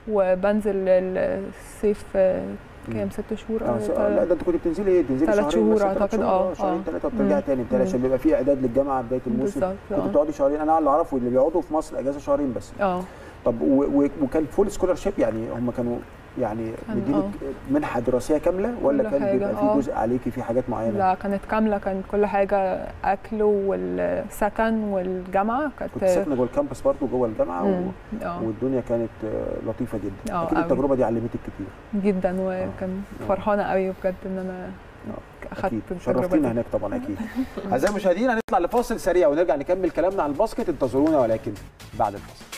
وبنزل الصيف آه، كام ست شهور اه أو س- لا ده انت كنت بتنزلي ايه؟ بتنزلي ثلاث شهرين بس شهور ثلاث أعتقد، شهور، اه، شهرين اه. ثلاثه وبترجعي مم. تاني بتاعي عشان مم. بيبقى في اعداد للجامعه بدايه الموسم بالظبط، كنت اه. بتقعدي شهرين انا اللي اعرفه اللي بيقعدوا في مصر اجازه شهرين بس اه طب و و وكان فول سكولارشيب يعني هم كانوا يعني كان- مدينك منحه دراسيه كامله ولا كل كان حاجة، بيبقى في اه. جزء عليكي في حاجات معينه؟ لا كانت كاملة كانت كل حاجة أكل والسكن والجامعة كانت كنت ساكنه جوه الكامبس برضه جوه الجامعه و... مم. اه. والدنيا كانت آه، لطيفه جدا اه، اكيد قوي. التجربه دي علمتك كتير جدا وكان فرحانة قوي بجد إن أنا أخدت اكيد التجربة شرفتينا دي. هناك طبعا اكيد اعزائي المشاهدين هنطلع لفاصل سريع ونرجع نكمل كلامنا عن الباسكت انتظرونا ولكن بعد الفاصل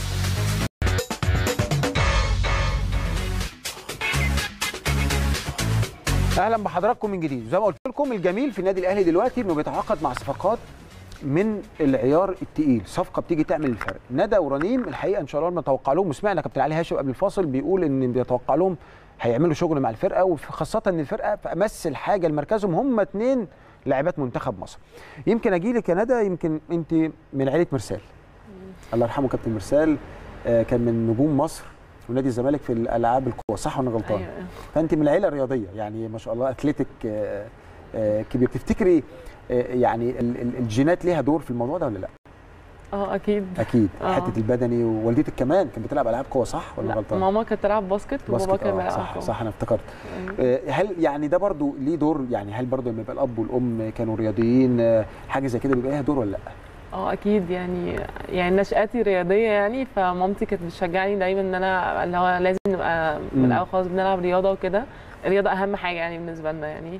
اهلا بحضراتكم من جديد زي ما قلت لكم الجميل في النادي الاهلي دلوقتي انه بيتعاقد مع صفقات من العيار التقيل صفقه بتيجي تعمل الفرق ندى ورنيم الحقيقه ان شاء الله متوقع لهم وسمعنا كابتن علي هاشم قبل الفاصل بيقول ان بيتوقع لهم هيعملوا شغل مع الفرقه وخاصه ان الفرقه في امس الحاجه لمركزهم هم اثنين لاعبات منتخب مصر يمكن اجي لك يا ندى يمكن انت من عيله مرسال الله يرحمه كابتن مرسال آه، كان من نجوم مصر ونادي الزمالك في الالعاب القوى صح ولا غلطان؟ أيوة. فانت من العيله الرياضيه يعني ما شاء الله اتلتيك آه، آه، كبير تفتكري آه، يعني ال- ال- الجينات ليها دور في الموضوع ده ولا لا؟ اه اكيد اكيد آه. حته البدني ووالدتك كمان كانت بتلعب العاب قوه صح ولا لا غلطان؟ ماما كانت تلعب باسكت وبابا باسكت كان اه بيلعب صح كورة. صح انا افتكرت آه، هل يعني ده برضو ليه دور يعني هل برضو لما يبقى الاب والام كانوا رياضيين آه، حاجه زي كده بيبقى ليها دور ولا لا؟ اه اكيد يعني يعني نشاتي رياضيه يعني فمامتي كانت بتشجعني دايما ان انا اللي هو لازم نبقى من مم. الاول خالص بنلعب رياضه وكده الرياضه اهم حاجه يعني بالنسبه لنا يعني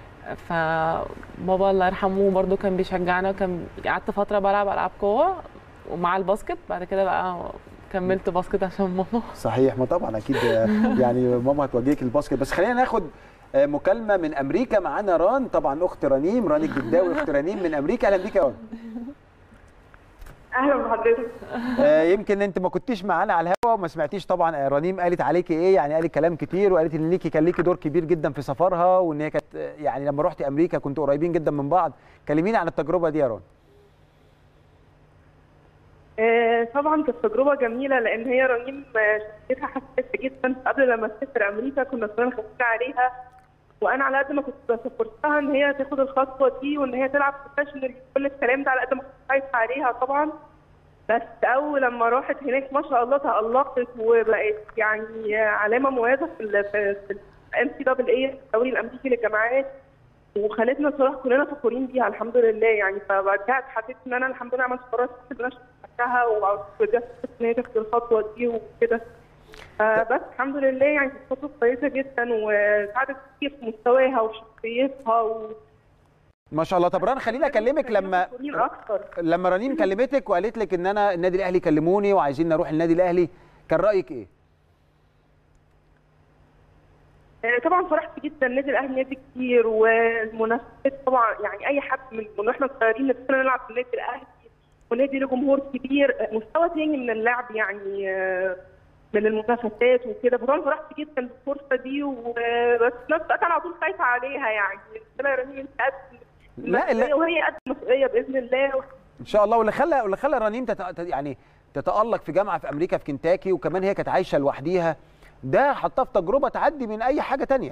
فبابا الله يرحمه برضو كان بيشجعنا وكان قعدت فتره بلعب العاب قوه ومع الباسكت بعد كده بقى كملت باسكت عشان ماما صحيح ما طبعا اكيد آه، يعني ماما هتوجهك الباسكت بس خلينا ناخد آه، مكالمه من امريكا معانا ران طبعا اخت رنيم ران الجداوي اخت رنيم من امريكا اهلا بيك يا ران اهلا بحضرتك آه، يمكن انت ما كنتيش معانا على الهوا وما سمعتيش طبعا آه، رنيم قالت عليكي ايه يعني قالت كلام كتير وقالت ان ليكي كان ليكي دور كبير جدا في سفرها وان هي كانت آه، يعني لما رحتي امريكا كنتوا قريبين جدا من بعض كلميني عن التجربه دي يا رون آه، طبعا كانت تجربه جميله لان هي رنيم آه، شخصيتها حساسه جدا قبل لما تسافر امريكا كنا كلنا خايفين عليها وانا على قد ما كنت سافرتها ان هي تاخد الخطوه دي وان هي تلعب بروفيشنال كل الكلام ده على قد ما كنت خايفه عليها طبعا بس اول لما راحت هناك ما شاء الله تالقت وبقت يعني علامه مميزه في ال في الام سي دبل اي الدوري الامريكي للجامعات وخلتنا صراحه كلنا فخورين بيها الحمد لله يعني فبعدها حسيت ان انا الحمد لله عملت قرارات ان انا شفتها وبجد ان هي تاخد الخطوه دي وكده فبس الحمد لله يعني كانت خطوه كويسه جدا وساعدت كتير في مستواها وشخصيتها و... ما شاء الله طب رنا خليني اكلمك لما فخورين اكتر لما رنيم كلمتك وقالت لك ان انا النادي الاهلي كلموني وعايزين نروح النادي الاهلي كان رايك ايه آه، طبعا فرحت جدا النادي الاهلي نادي كتير والمنافسات طبعا يعني اي حد من من واحنا صغيرين نفسنا نلعب في النادي الاهلي ونادي له جمهور كبير آه، مستوى تاني من اللعب يعني آه، من المنافسات وكده فطبعا فرحت جدا بالفرصه دي وبس في نفس الوقت انا على طول خايفه عليها يعني قلت لها يا رنيم انت قد لا المسؤولية لا وهي قد المسؤوليه باذن الله ان شاء الله واللي خلى واللي خلى رنيم تت... تت- يعني تتالق في جامعه في امريكا في كنتاكي وكمان هي كانت عايشه لوحديها ده حطها في تجربه تعدي من اي حاجه تانية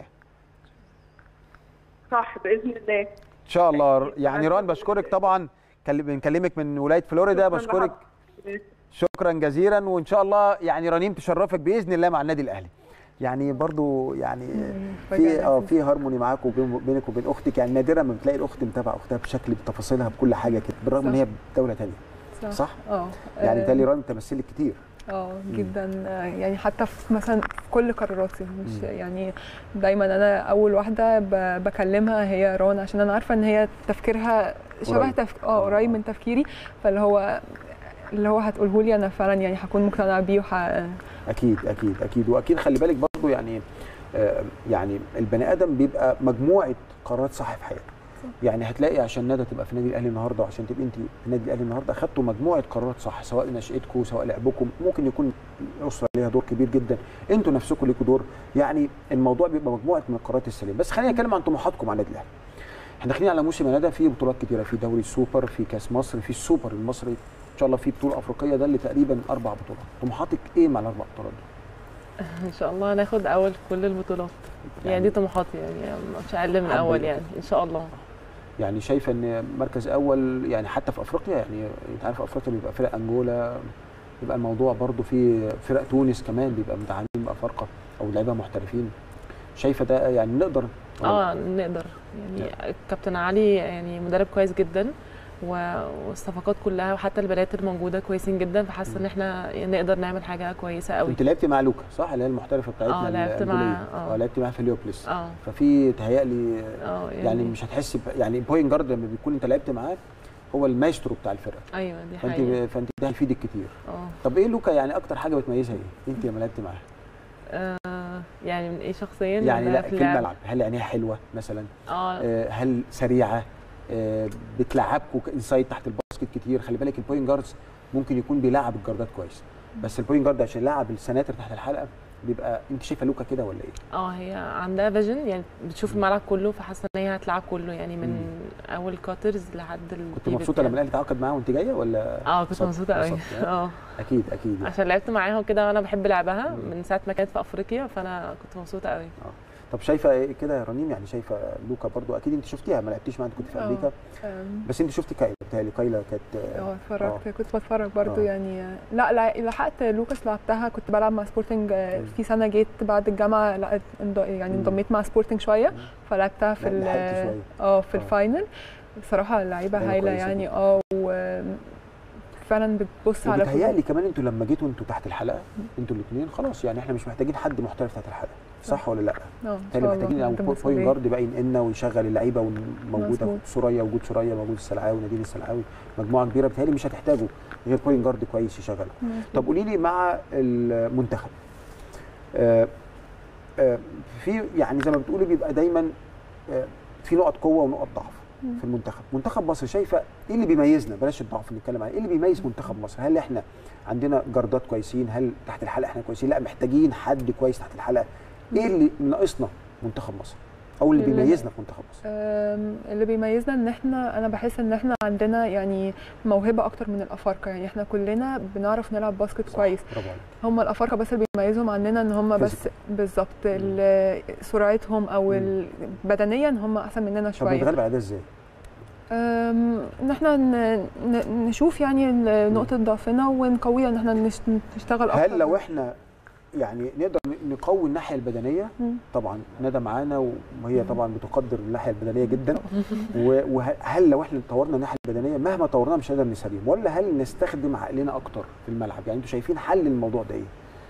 صح باذن الله ان شاء الله يعني ران بشكرك طبعا كل- بنكلمك من ولايه فلوريدا شكراً بشكرك لحضرتك. شكرا جزيلا وان شاء الله يعني رنيم تشرفك باذن الله مع النادي الاهلي يعني برضو يعني في اه في هارموني معاك وبين بينك وبين اختك يعني نادرا ما بتلاقي الاخت متابعه اختها بشكل بتفاصيلها بكل حاجه كده بالرغم ان صح. هي دوله ثانيه صح. صح؟ اه يعني آه، بالتالي ران تمثلك كتير اه جدا آه، يعني حتى في مثلا في كل قراراتي مش يعني دايما انا اول واحده ب- بكلمها هي رون عشان انا عارفه ان هي تفكيرها شبه قريب. تفك... اه قريب من تفكيري فاللي هو اللي هو هتقوله لي انا فعلا يعني هكون مقتنعه بيه وح... اكيد اكيد اكيد واكيد خلي بالك برضو يعني آه، يعني البني ادم بيبقى مجموعه قرارات صح في حياته يعني هتلاقي عشان ندى تبقى في النادي الاهلي النهارده وعشان تبقي انت في النادي الاهلي النهارده اخدتوا مجموعه قرارات صح سواء نشاتكم سواء لعبكم ممكن يكون الاسره ليها دور كبير جدا انتوا نفسكم ليكوا دور يعني الموضوع بيبقى مجموعه من القرارات السليمه بس خلينا نتكلم عن طموحاتكم مع النادي الاهلي احنا داخلين على موسم يا ندى في بطولات كتيره في دوري السوبر في كاس مصر في السوبر المصري ان شاء الله في بطوله افريقيه ده اللي تقريبا اربع بطولات طموحاتك ايه مع الاربع بطولات دول ان شاء الله هناخد اول في كل البطولات يعني دي طموحاتي يعني مش اقل من حابة اول إيه؟ يعني ان شاء الله يعني شايفه ان مركز اول يعني حتى في افريقيا يعني انت عارف افريقيا بيبقى فرق انجولا بيبقى الموضوع برضو في فرق تونس كمان بيبقى متعاملين بافارقه او لعيبه محترفين شايفه ده يعني نقدر اه نقدر يعني كابتن علي يعني مدرب كويس جدا و- والصفقات كلها وحتى البنات الموجوده كويسين جدا فحاسه ان احنا نقدر نعمل حاجه كويسه قوي انت لعبت مع لوكا صح اللي هي المحترفه بتاعتنا اه لعبت مع الأنجولية. اه اه لعبت معاه في اليوبلس اه ففي تهيألي اه يعني, يعني مش هتحس ب- يعني بوينت جارد لما بيكون انت لعبت معاه هو المايسترو بتاع الفرقه ايوه دي فانت حقيقه فانت ده هيفيدك كتير اه طب ايه لوكا يعني اكتر حاجه بتميزها ايه انت لما لعبت معاه آه، يعني من ايه شخصيا يعني ولا لا في اللعب؟ الملعب هل عينيها حلوه مثلا اه آه، هل سريعه آه، بتلعبكوا انسايد تحت الباسكت كتير خلي بالك البوينت جاردز ممكن يكون بيلعب الجاردات كويس بس البوينت جارد عشان يلعب السناتر تحت الحلقه بيبقى انت شايفه لوكا كده ولا ايه؟ اه هي عندها فيجن يعني بتشوف الملعب كله فحاسه ان هي هتلعب كله يعني من اول كاترز لحد كنت مبسوطه لما الاهلي تعاقد معاه وانت جايه ولا اه كنت انبسطت- مبسوطه قوي انبسطت يعني؟ اه اكيد اكيد يعني. عشان لعبت معاها وكده وانا بحب لعبها من ساعه ما كانت في افريقيا فانا كنت مبسوطه قوي طب شايفه ايه كده يا رنيم يعني شايفه لوكا برضو اكيد انت شفتيها ما لعبتيش معاها انت كنت في اه. امريكا آم. بس انت شفتي كايلا بتهيألي كايلا كانت اه اتفرجت كنت بتفرج برضو آه. يعني لا لا لحقت لوكاس لعبتها كنت بلعب مع سبورتنج آه، في سنه جيت بعد الجامعه لا انض- يعني انضميت مع سبورتنج شويه فلعبتها في لا، ال- لحقت شوية. اه في الفاينل بصراحه لعيبه لعيبة هايله كويسة يعني اه وفعلا بتبص على كل- وبتهيألي كمان انتوا لما جيتوا انتوا تحت الحلقه انتوا الاثنين خلاص يعني احنا مش محتاجين حد محترف تحت الحلقه صح ولا لا؟ اه ان بالتالي شاء الله محتاجين او قد بوينت مسؤولية. جارد بقى ينقلنا ويشغل اللعيبه وموجوده مظبوط. سوريا وجود سوريا موجود السلعاوي نادين السلعاوي مجموعه كبيره بتهيألي مش هتحتاجوا غير بوينت جارد كويس يشغلها مظبوط. طب قولي لي مع المنتخب آه، آه، في يعني زي ما بتقولي بيبقى دايما آه، في نقط قوه ونقط ضعف مم. في المنتخب منتخب مصر شايفه ايه اللي بيميزنا بلاش الضعف اللي نتكلم عليه ايه اللي بيميز منتخب مصر هل احنا عندنا جردات كويسين هل تحت الحلقه احنا كويسين لا محتاجين حد كويس تحت الحلقه ايه اللي ناقصنا منتخب مصر او اللي اللي- بيميزنا في منتخب مصر أم، اللي بيميزنا ان احنا انا بحس ان احنا عندنا يعني موهبه اكتر من الافارقه يعني احنا كلنا بنعرف نلعب باسكت كويس برافو عليك هم الافارقه بس اللي بيميزهم عننا ان هم بس بالظبط ال- سرعتهم او ال- بدنيا هم احسن مننا طب شويه نتغلب على ده ازاي؟ أم، ان احنا ن- ن- نشوف يعني ال- نقطه ضعفنا ونقويها ان احنا نش- نشتغل اكتر هل لو احنا يعني نقدر نقوي الناحيه البدنيه مم. طبعا ندى معانا وهي طبعا بتقدر الناحيه البدنيه جدا و- وهل لو احنا طورنا الناحيه البدنيه مهما طورناها مش هنقدر نسلم ولا هل نستخدم عقلنا اكتر في الملعب يعني انتوا شايفين حل للموضوع ده ايه؟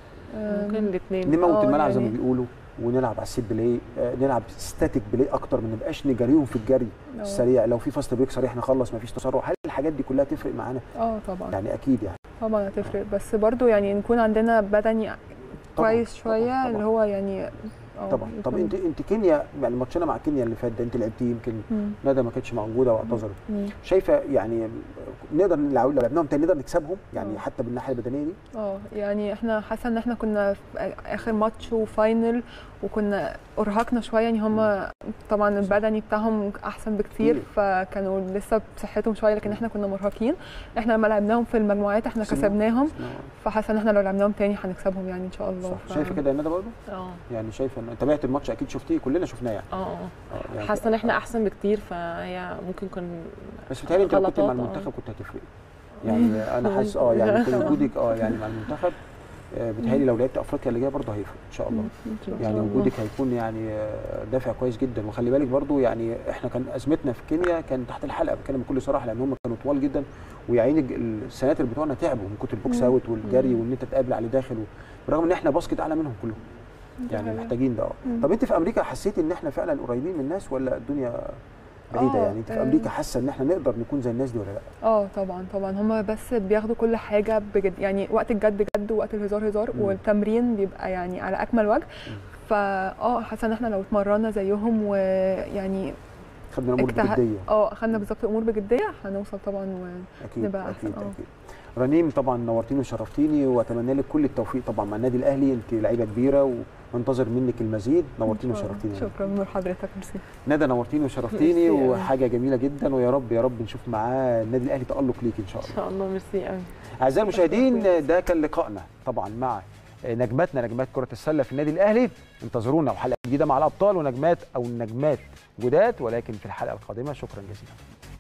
ممكن الاثنين نموت الملعب زي ما بيقولوا ونلعب على السيت بلاي آه، نلعب ستاتيك بلاي اكتر ما نبقاش نجاريهم في الجري أه. السريع لو في فاست بريك صريح نخلص ما فيش تسرع هل الحاجات دي كلها تفرق معانا؟ اه طبعا يعني اكيد يعني طبعا هتفرق بس برضو يعني نكون عندنا بدني كويس شويه اللي هو يعني آه، طبعا طب يكون- انت انت كينيا يعني ماتشنا مع كينيا اللي فات ده انت لعبتيه يمكن مم. ندى ما كانتش موجوده واعتذرت مم. شايفه يعني نقدر لو لو لعبناهم تاني نقدر نكسبهم يعني حتى بالناحيه البدنيه دي اه يعني احنا حاسه ان احنا كنا في اخر ماتش وفاينل وكنا ارهقنا شويه يعني هم طبعا البدني بتاعهم احسن بكتير كتير. فكانوا لسه بصحتهم شويه لكن احنا كنا مرهقين احنا لما لعبناهم في المجموعات احنا كسبناهم. كسبناهم كسبناهم. فحاسه ان احنا لو لعبناهم تاني هنكسبهم يعني ان شاء الله ف... شايفه كده يا ندى برضه؟ اه يعني شايفه ان تابعت الماتش اكيد شفتيه كلنا شفناه يعني اه اه اه يعني حاسه ان احنا احسن بكتير فهي ممكن يكون بس بتهيألي انت لو كنت مع غلطات، آه. المنتخب كنت هتفرقي يعني انا حاسس اه يعني كل وجودك اه يعني مع المنتخب آه، بتهيألي لو لعبت افريقيا اللي جايه برضه هيفرق ان شاء الله إن شاء يعني الله. وجودك هيكون يعني آه، دافع كويس جدا وخلي بالك برضو يعني احنا كان ازمتنا في كينيا كان تحت الحلقه بتكلم بكل صراحه لان هم كانوا طوال جدا ويا عيني الج- السناتر بتوعنا تعبوا من كتر البوكس مم. اوت والجري مم. وان انت تقابل على داخل و- برغم ان احنا باسكت اعلى منهم كلهم يعني حقيقة. محتاجين ده اه مم. طب انت في امريكا حسيت ان احنا فعلا قريبين من الناس ولا الدنيا بعيده آه، يعني انت في آه. امريكا حاسه ان احنا نقدر نكون زي الناس دي ولا لا اه طبعا طبعا هم بس بياخدوا كل حاجه بجد يعني وقت الجد جد ووقت الهزار هزار مم. والتمرين بيبقى يعني على اكمل وجه فا اه حاسه ان احنا لو اتمرنا زيهم ويعني خدنا الامور اجتهد- بجديه اه اخدنا بالظبط الامور بجديه هنوصل طبعا اكيد ونبقى اكيد احسن اه اكيد رنيم طبعا نورتيني وشرفتيني واتمنى لك كل التوفيق طبعا مع النادي الاهلي انت لعيبه كبيره وانتظر منك المزيد نورتيني إن شاء الله. وشرفتيني شكرا من حضرتك ميرسي ندى نورتيني وشرفتيني ميرسي أوي. وحاجه جميله جدا ويا رب يا رب نشوف معاه النادي الاهلي تالق ليك ان شاء الله ان شاء الله ميرسي قوي اعزائي المشاهدين ده كان لقائنا طبعا مع نجماتنا نجمات كره السله في النادي الاهلي انتظرونا وحلقه جديده مع الابطال ونجمات او النجمات جداد ولكن في الحلقه القادمه شكرا جزيلا